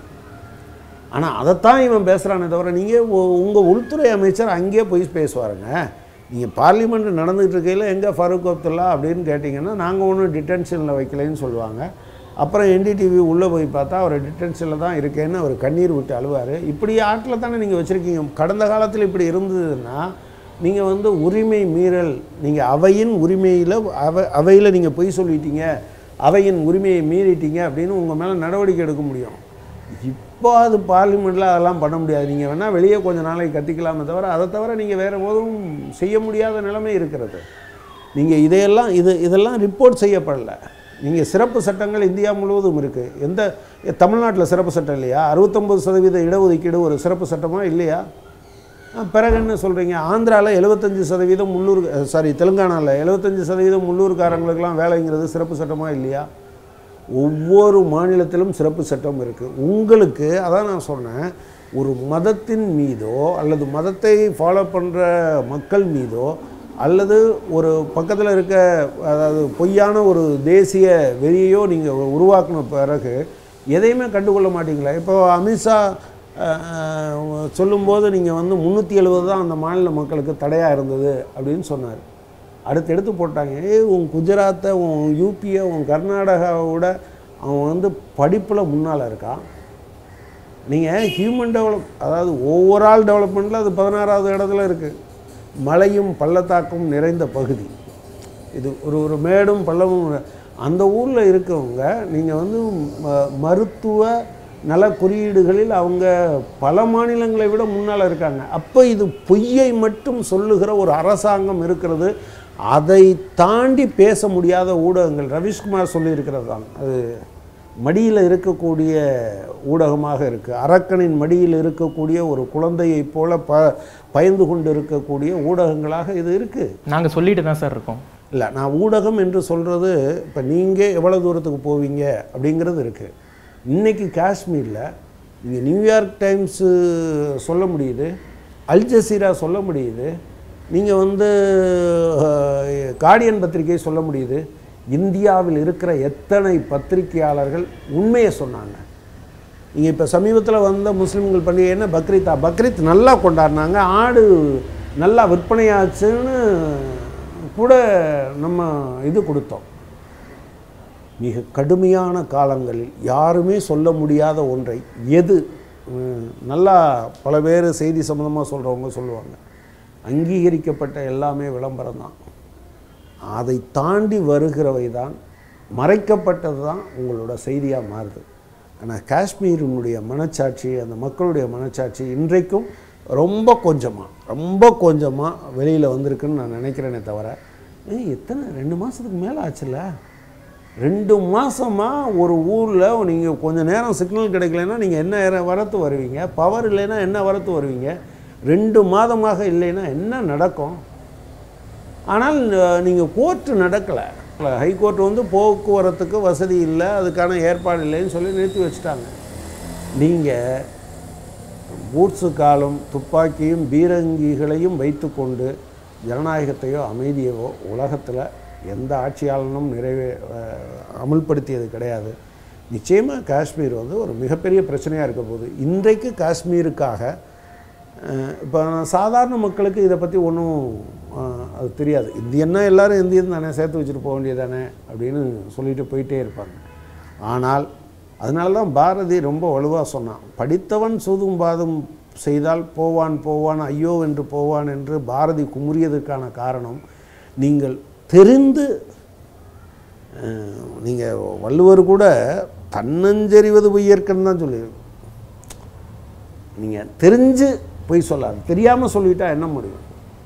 ஆனால் அதைத்தான் இவன் பேசுகிறானே தவிர நீங்கள் உங்கள் உள்துறை அமைச்சர் அங்கேயே போய் பேசுவாருங்க நீங்கள் பார்லிமெண்ட் நடந்துகிட்டு இருக்கையில் எங்கே ஃபரூக் அப்துல்லா அப்படின்னு கேட்டிங்கன்னா நாங்கள் ஒன்றும் டிடென்ஷனில் வைக்கலைன்னு சொல்லுவாங்க அப்புறம் என்டிடிவி உள்ளே போய் பார்த்தா அவர் டிடென்ஷனில் தான் இருக்கேன்னு அவர் கண்ணீர் விட்டு அழுவார் இப்படி ஆட்டில் தானே நீங்கள் வச்சுருக்கீங்க கடந்த காலத்தில் இப்படி இருந்ததுன்னா நீங்கள் வந்து உரிமை மீறல் நீங்கள் அவையின் உரிமையில் அவை அவையில் நீங்கள் பொய் சொல்லிட்டீங்க அவையின் உரிமையை மீறிட்டீங்க அப்படின்னு உங்கள் மேலே நடவடிக்கை எடுக்க முடியும் இப்போ அது பார்லிமெண்ட்டில் அதெல்லாம் பண்ண முடியாது நீங்கள் வேணால் வெளியே கொஞ்ச நாளைக்கு கத்திக்கலாமே தவிர அதை தவிர நீங்கள் வேறு போதும் செய்ய முடியாத நிலைமை இருக்கிறது நீங்கள் இதையெல்லாம் இது இதெல்லாம் ரிப்போர்ட் செய்யப்படலை நீங்கள் சிறப்பு சட்டங்கள் இந்தியா முழுவதும் இருக்குது எந்த எ, தமிழ்நாட்டில் சிறப்பு சட்டம் இல்லையா அறுபத்தொம்பது சதவீத இடஒதுக்கீடு ஒரு சிறப்பு சட்டமா இல்லையா ஆ, பிறகு என்ன சொல்கிறீங்க ஆந்திராவில் எழுபத்தஞ்சு சதவீதம் உள்ளூர் சாரி தெலுங்கானாவில் எழுபத்தஞ்சு சதவீதம் உள்ளூர்காரங்களுக்கெல்லாம் வேலைங்கிறது சிறப்பு சட்டமா இல்லையா ஒவ்வொரு மாநிலத்திலும் சிறப்பு சட்டம் இருக்குது உங்களுக்கு அதான் நான் சொன்னேன் ஒரு மதத்தின் மீதோ அல்லது மதத்தை ஃபாலோ பண்ணுற மக்கள் மீதோ அல்லது ஒரு பக்கத்தில் இருக்க அதாவது பொய்யான ஒரு தேசிய வெறியையோ நீங்கள் உருவாக்கின பிறகு எதையுமே கண்டுகொள்ள மாட்டீங்களா இப்போ அமித்ஷா அஹ், சொல்லும்போது நீங்கள் வந்து முந்நூற்றி எழுபது தான் அந்த மாநில மக்களுக்கு தடையாக இருந்தது அப்படின்னு சொன்னார் அடுத்து எடுத்து போட்டாங்க ஏய் உன் குஜராத்தை உன் யூபியை உன் கர்நாடகாவை விட அவன் வந்து படிப்பில் முன்னால் இருக்கான் நீங்கள் ஹியூமன் டெவலப் அதாவது ஓவரால் டெவலப்மெண்ட்டில் அது பதினாறாவது இடத்துல இருக்குது மலையும் பள்ளத்தாக்கும் நிறைந்த பகுதி இது ஒரு ஒரு மேடும் பள்ளமும் அந்த ஊரில் இருக்கவங்க நீங்கள் வந்து ம- மருத்துவ நல குறியீடுகளில் அவங்க பல மாநிலங்களை விட முன்னால் இருக்காங்க அப்போ இது பொய்யை மட்டும் சொல்லுகிற ஒரு அரசாங்கம் இருக்கிறது அதை தாண்டி பேச முடியாத ஊடகங்கள் ரவிஷ்குமார் சொல்லியிருக்கிறது தான் அது மடியில் இருக்கக்கூடிய ஊடகமாக இருக்குது அரக்கனின் மடியில் இருக்கக்கூடிய ஒரு குழந்தையைப் போல ப பயந்து கொண்டு இருக்கக்கூடிய ஊடகங்களாக இது இருக்குது நாங்க சொல்லிட்டு தான் சார் இருக்கோம் இல்லை நான் ஊடகம் என்று சொல்கிறது இப்போ நீங்கள் எவ்வளோ தூரத்துக்கு போவீங்க அப்படிங்கிறது இருக்குது இன்றைக்கி காஷ்மீரில் நீங்கள் நியூயார்க் டைம்ஸு சொல்ல முடியுது அல் ஜசீரா சொல்ல முடியுது நீங்கள் வந்து அஹ், கார்டியன் பத்திரிகை சொல்ல முடியுது இந்தியாவில் இருக்கிற எத்தனை பத்திரிகையாளர்கள் உண்மையை சொன்னாங்க நீங்கள் இப்போ சமீபத்தில் வந்த முஸ்லீம்கள் பண்டிகை என்ன பக்ரீத்தா பக்ரீத் நல்லா கொண்டாடினாங்க ஆடு நல்லா விற்பனையாச்சுன்னு கூட நம்ம இது கொடுத்தோம் மிக கடுமையான காலங்களில் யாருமே சொல்ல முடியாத ஒன்றை எது உம், நல்லா பல பேர் செய்தி சம்மந்தமாக சொல்கிறவங்க சொல்லுவாங்க அங்கீகரிக்கப்பட்ட எல்லாமே விளம்பரம் தான் அதை தாண்டி வருகிறவை தான் மறைக்கப்பட்டது தான் உங்களோட செய்தியாக மாறுது ஆனால் காஷ்மீரினுடைய மனச்சாட்சி அந்த மக்களுடைய மனச்சாட்சி இன்றைக்கும் ரொம்ப கொஞ்சமாக ரொம்ப கொஞ்சமாக வெளியில் வந்திருக்குன்னு நான் நினைக்கிறேனே தவிர ஏய் எத்தனை ரெண்டு மாதத்துக்கு மேலே ஆச்சுல்ல ரெண்டு மாதமாக ஒரு ஊரில் நீங்கள் கொஞ்சம் நேரம் சிக்னல் கிடைக்கலன்னா நீங்கள் என்ன ஏற- வரத்து வருவீங்க பவர் இல்லைன்னா என்ன வரத்து வருவீங்க ரெண்டு மாதமாக இல்லைன்னா என்ன நடக்கும் ஆனால் நீங்கள் கோர்ட்டு நடக்கலை ஹைகோர்ட் வந்து போக்குவரத்துக்கு வசதி இல்லை அதுக்கான ஏற்பாடு இல்லைன்னு சொல்லி நிறுத்தி வச்சுட்டாங்க நீங்கள் பூட்ஸு காலம் துப்பாக்கியும் பீரங்கிகளையும் வைத்துக்கொண்டு ஜனநாயகத்தையோ அமைதியவோ உலகத்தில் எந்த ஆட்சியாளனும் நிறைவே அஹ், அமுல்படுத்தியது கிடையாது நிச்சயமாக காஷ்மீர் வந்து ஒரு மிகப்பெரிய பிரச்சனையாக இருக்க போகுது இன்றைக்கு காஷ்மீருக்காக இப்போ சாதாரண மக்களுக்கு இதை பற்றி ஒன்றும் அது தெரியாது இந்தியன்னா எல்லாரும் இந்தியன் தானே சேர்த்து வச்சுட்டு போக வேண்டியதானே அப்படின்னு சொல்லிட்டு போயிட்டே இருப்பாங்க ஆனால் அதனால தான் பாரதி ரொம்ப வலுவாக சொன்னான் படித்தவன் சூதும் பாதும் செய்தால் போவான் போவான் ஐயோ என்று போவான் என்று பாரதி குமுறியதற்கான காரணம் நீங்கள் தெரிந்து நீங்கள் வள்ளுவர் கூட தன்னஞ்செறிவது பொய்யற்கன்னு தான் சொல்லியிருக்கு நீங்கள் தெரிஞ்சு பொய் சொல்லாது தெரியாமல் சொல்லிட்டா என்ன முடியும்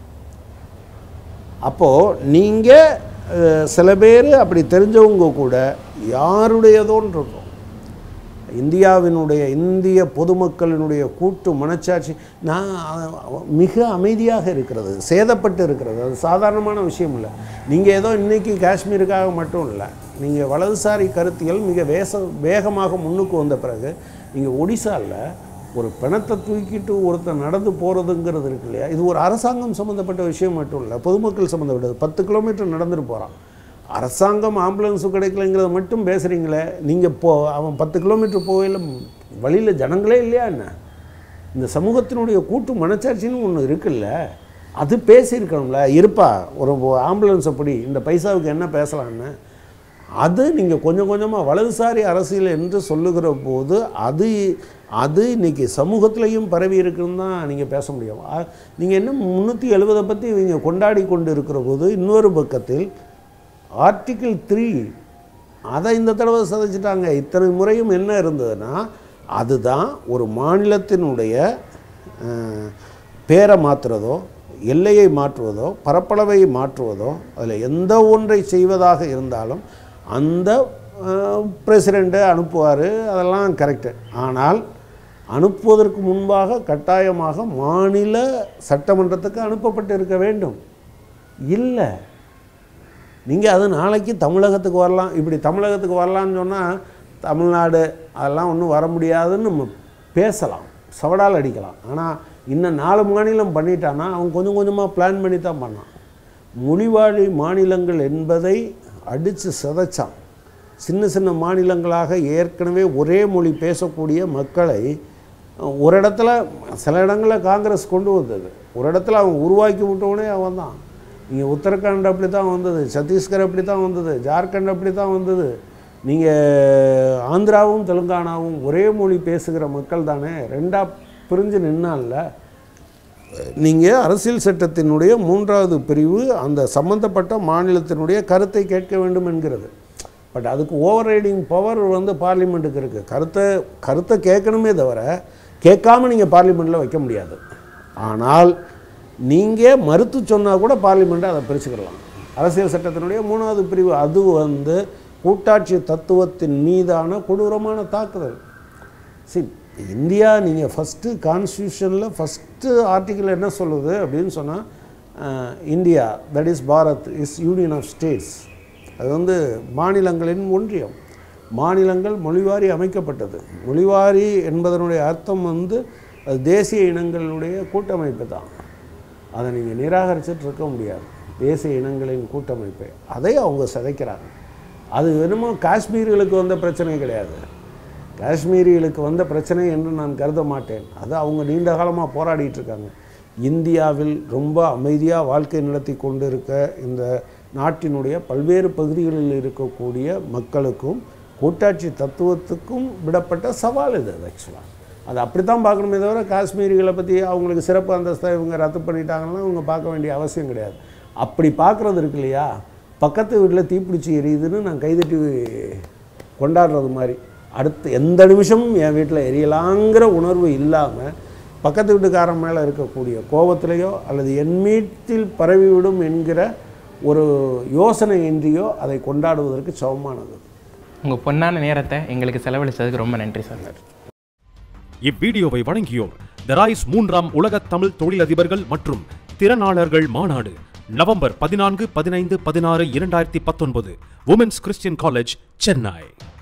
அப்போது நீங்கள் சில பேர் அப்படி தெரிஞ்சவங்க கூட யாருடையதோன்னு இருக்கும் இந்தியாவினுடைய இந்திய பொதுமக்களினுடைய கூட்டு மனச்சாட்சி நான் அஹ், மிக அமைதியாக இருக்கிறது சேதப்பட்டு இருக்கிறது அது சாதாரணமான விஷயம் இல்லை நீங்கள் ஏதோ இன்னைக்கு காஷ்மீருக்காக மட்டும் இல்லை நீங்கள் வலதுசாரி கருத்தியல் மிக வேச வேகமாக முன்னுக்கு வந்த பிறகு நீங்கள் ஒடிசாவில் ஒரு பிணத்தை தூக்கிட்டு ஒருத்தன் நடந்து போகிறதுங்கிறது இருக்கு இல்லையா இது ஒரு அரசாங்கம் சம்மந்தப்பட்ட விஷயம் மட்டும் இல்லை பொதுமக்கள் சம்மந்தப்பட்டது பத்து கிலோமீட்டர் நடந்துட்டு போகிறான் அரசாங்கம் ஆம்புலன்ஸும் கிடைக்கலங்கிறத மட்டும் பேசுகிறீங்களே நீங்கள் போ அவன் பத்து கிலோமீட்டர் போகையில் வழியில் ஜனங்களே இல்லையா என்ன இந்த சமூகத்தினுடைய கூட்டு மனச்சாட்சின்னு ஒன்று இருக்குல்ல அது பேசியிருக்கணும்ல இருப்பா ஒரு ஆம்புலன்ஸை பிடி இந்த பைசாவுக்கு என்ன பேசலான்னு அது நீங்கள் கொஞ்சம் கொஞ்சமாக வலதுசாரி அரசியல் என்று சொல்லுகிற போது அது அது இன்னைக்கு சமூகத்திலையும் பரவி இருக்குன்னு தான் நீங்கள் பேச முடியும் நீங்கள் என்ன முந்நூற்றி எழுபதை பற்றி இவங்க கொண்டாடி கொண்டு இருக்கிற போது இன்னொரு பக்கத்தில் ஆர்டிக்கிள் த்ரீ அதை இந்த தடவை சதைச்சிட்டாங்க இத்தனை முறையும் என்ன இருந்ததுன்னா அதுதான் ஒரு மாநிலத்தினுடைய அஹ், பேரை மாற்றுறதோ எல்லையை மாற்றுவதோ பரப்பளவை மாற்றுவதோ அதில் எந்த ஒன்றை செய்வதாக இருந்தாலும் அந்த பிரசிடெண்ட்டை அனுப்புவார் அதெல்லாம் கரெக்டு ஆனால் அனுப்புவதற்கு முன்பாக கட்டாயமாக மாநில சட்டமன்றத்துக்கு அனுப்பப்பட்டு இருக்க வேண்டும் இல்லை நீங்கள் அது நாளைக்கு தமிழகத்துக்கு வரலாம் இப்படி தமிழகத்துக்கு வரலான்னு சொன்னால் தமிழ்நாடு அதெல்லாம் ஒன்றும் வர முடியாதுன்னு நம்ம பேசலாம் சவடால் அடிக்கலாம் ஆனால் இன்னும் நாலு மாநிலம் பண்ணிட்டான்னா அவன் கொஞ்சம் கொஞ்சமாக பிளான் பண்ணி தான் பண்ணான் மொழிவாழி மாநிலங்கள் என்பதை அடித்து சிதைச்சான் சின்ன சின்ன மாநிலங்களாக ஏற்கனவே ஒரே மொழி பேசக்கூடிய மக்களை ஒரு இடத்துல சில இடங்களில் காங்கிரஸ் கொண்டு வந்தது ஒரு இடத்துல அவன் உருவாக்கி விட்டவனே அவன் தான் நீங்கள் உத்தரகாண்ட் அப்படி தான் வந்தது சத்தீஸ்கர் அப்படி தான் வந்தது ஜார்க்கண்ட் அப்படி தான் வந்தது நீங்கள் ஆந்திராவும் தெலுங்கானாவும் ஒரே மொழி பேசுகிற மக்கள் தானே ரெண்டாக பிரிஞ்சு நின்னால நீங்கள் அரசியல் சட்டத்தினுடைய மூன்றாவது பிரிவு அந்த சம்பந்தப்பட்ட மாநிலத்தினுடைய கருத்தை கேட்க வேண்டும் என்கிறது பட் அதுக்கு ஓவர் ரைடிங் பவர் வந்து பார்லிமெண்ட்டுக்கு இருக்குது கருத்தை கருத்தை கேட்கணுமே தவிர கேட்காம நீங்கள் பார்லிமெண்ட்டில் வைக்க முடியாது ஆனால் நீங்கள் மறுத்து சொன்னால் கூட பார்லிமெண்ட்டை அதை பிரிச்சுக்கிடலாம் அரசியல் சட்டத்தினுடைய மூணாவது பிரிவு அது வந்து கூட்டாட்சி தத்துவத்தின் மீதான கொடூரமான தாக்குதல் சரி இந்தியா நீங்கள் ஃபஸ்ட்டு கான்ஸ்டியூஷனில் ஃபஸ்ட்டு ஆர்டிக்கிள் என்ன சொல்லுது அப்படின்னு சொன்னால் India that is Bharat is union of states அது வந்து மாநிலங்களின் ஒன்றியம் மாநிலங்கள் மொழிவாரி அமைக்கப்பட்டது மொழிவாரி என்பதனுடைய அர்த்தம் வந்து அது தேசிய இனங்களுடைய கூட்டமைப்பு தான் அதை நீங்கள் நிராகரிச்சுட்டு இருக்க முடியாது தேசிய இனங்களின் கூட்டமைப்பை அதை அவங்க சிதைக்கிறாங்க அது வெறுமோ காஷ்மீர்களுக்கு வந்த பிரச்சனை கிடையாது காஷ்மீரிகளுக்கு வந்த பிரச்சனை என்று நான் கருத மாட்டேன் அது அவங்க நீண்ட காலமாக போராடிட்டு இருக்காங்க இந்தியாவில் ரொம்ப அமைதியாக வாழ்க்கை நடத்தி கொண்டிருக்க இந்த நாட்டினுடைய பல்வேறு பகுதிகளில் இருக்கக்கூடிய மக்களுக்கும் கூட்டாட்சி தத்துவத்துக்கும் விடப்பட்ட சவால் இது ஆக்சுவலாக அது அப்படி தான் பார்க்கணுமே தவிர காஷ்மீரிகளை பற்றி அவங்களுக்கு சிறப்பு அந்தஸ்தை இவங்க ரத்து பண்ணிட்டாங்கன்னா அவங்க பார்க்க வேண்டிய அவசியம் கிடையாது அப்படி பார்க்குறது இருக்கு இல்லையா பக்கத்து வீட்டில் தீப்பிடிச்சி எரியுதுன்னு நான் கைதட்டி கொண்டாடுறது மாதிரி அடுத்து எந்த நிமிஷமும் என் வீட்டில் எரியலாங்கிற உணர்வு இல்லாமல் பக்கத்து வீட்டுக்காரன் மேலே இருக்கக்கூடிய கோபத்திலேயோ அல்லது என் மீட்டில் பரவிவிடும் என்கிற ஒரு யோசனை இன்றியோ அதை கொண்டாடுவதற்கு சமமானது உங்கள் பொன்னான நேரத்தை எங்களுக்கு செலவழிச்சதுக்கு ரொம்ப நன்றி சார் இவ்வீடியோவை வழங்கியோர் தராய்ஸ் மூன்றாம் உலக தமிழ் தொழிலதிபர்கள் மற்றும் திறனாளர்கள் மாநாடு நவம்பர் பதினான்கு பதினைந்து பதினாறு இரண்டாயிரத்தி பத்தொன்பது உமன்ஸ் கிறிஸ்டியன் காலேஜ் சென்னை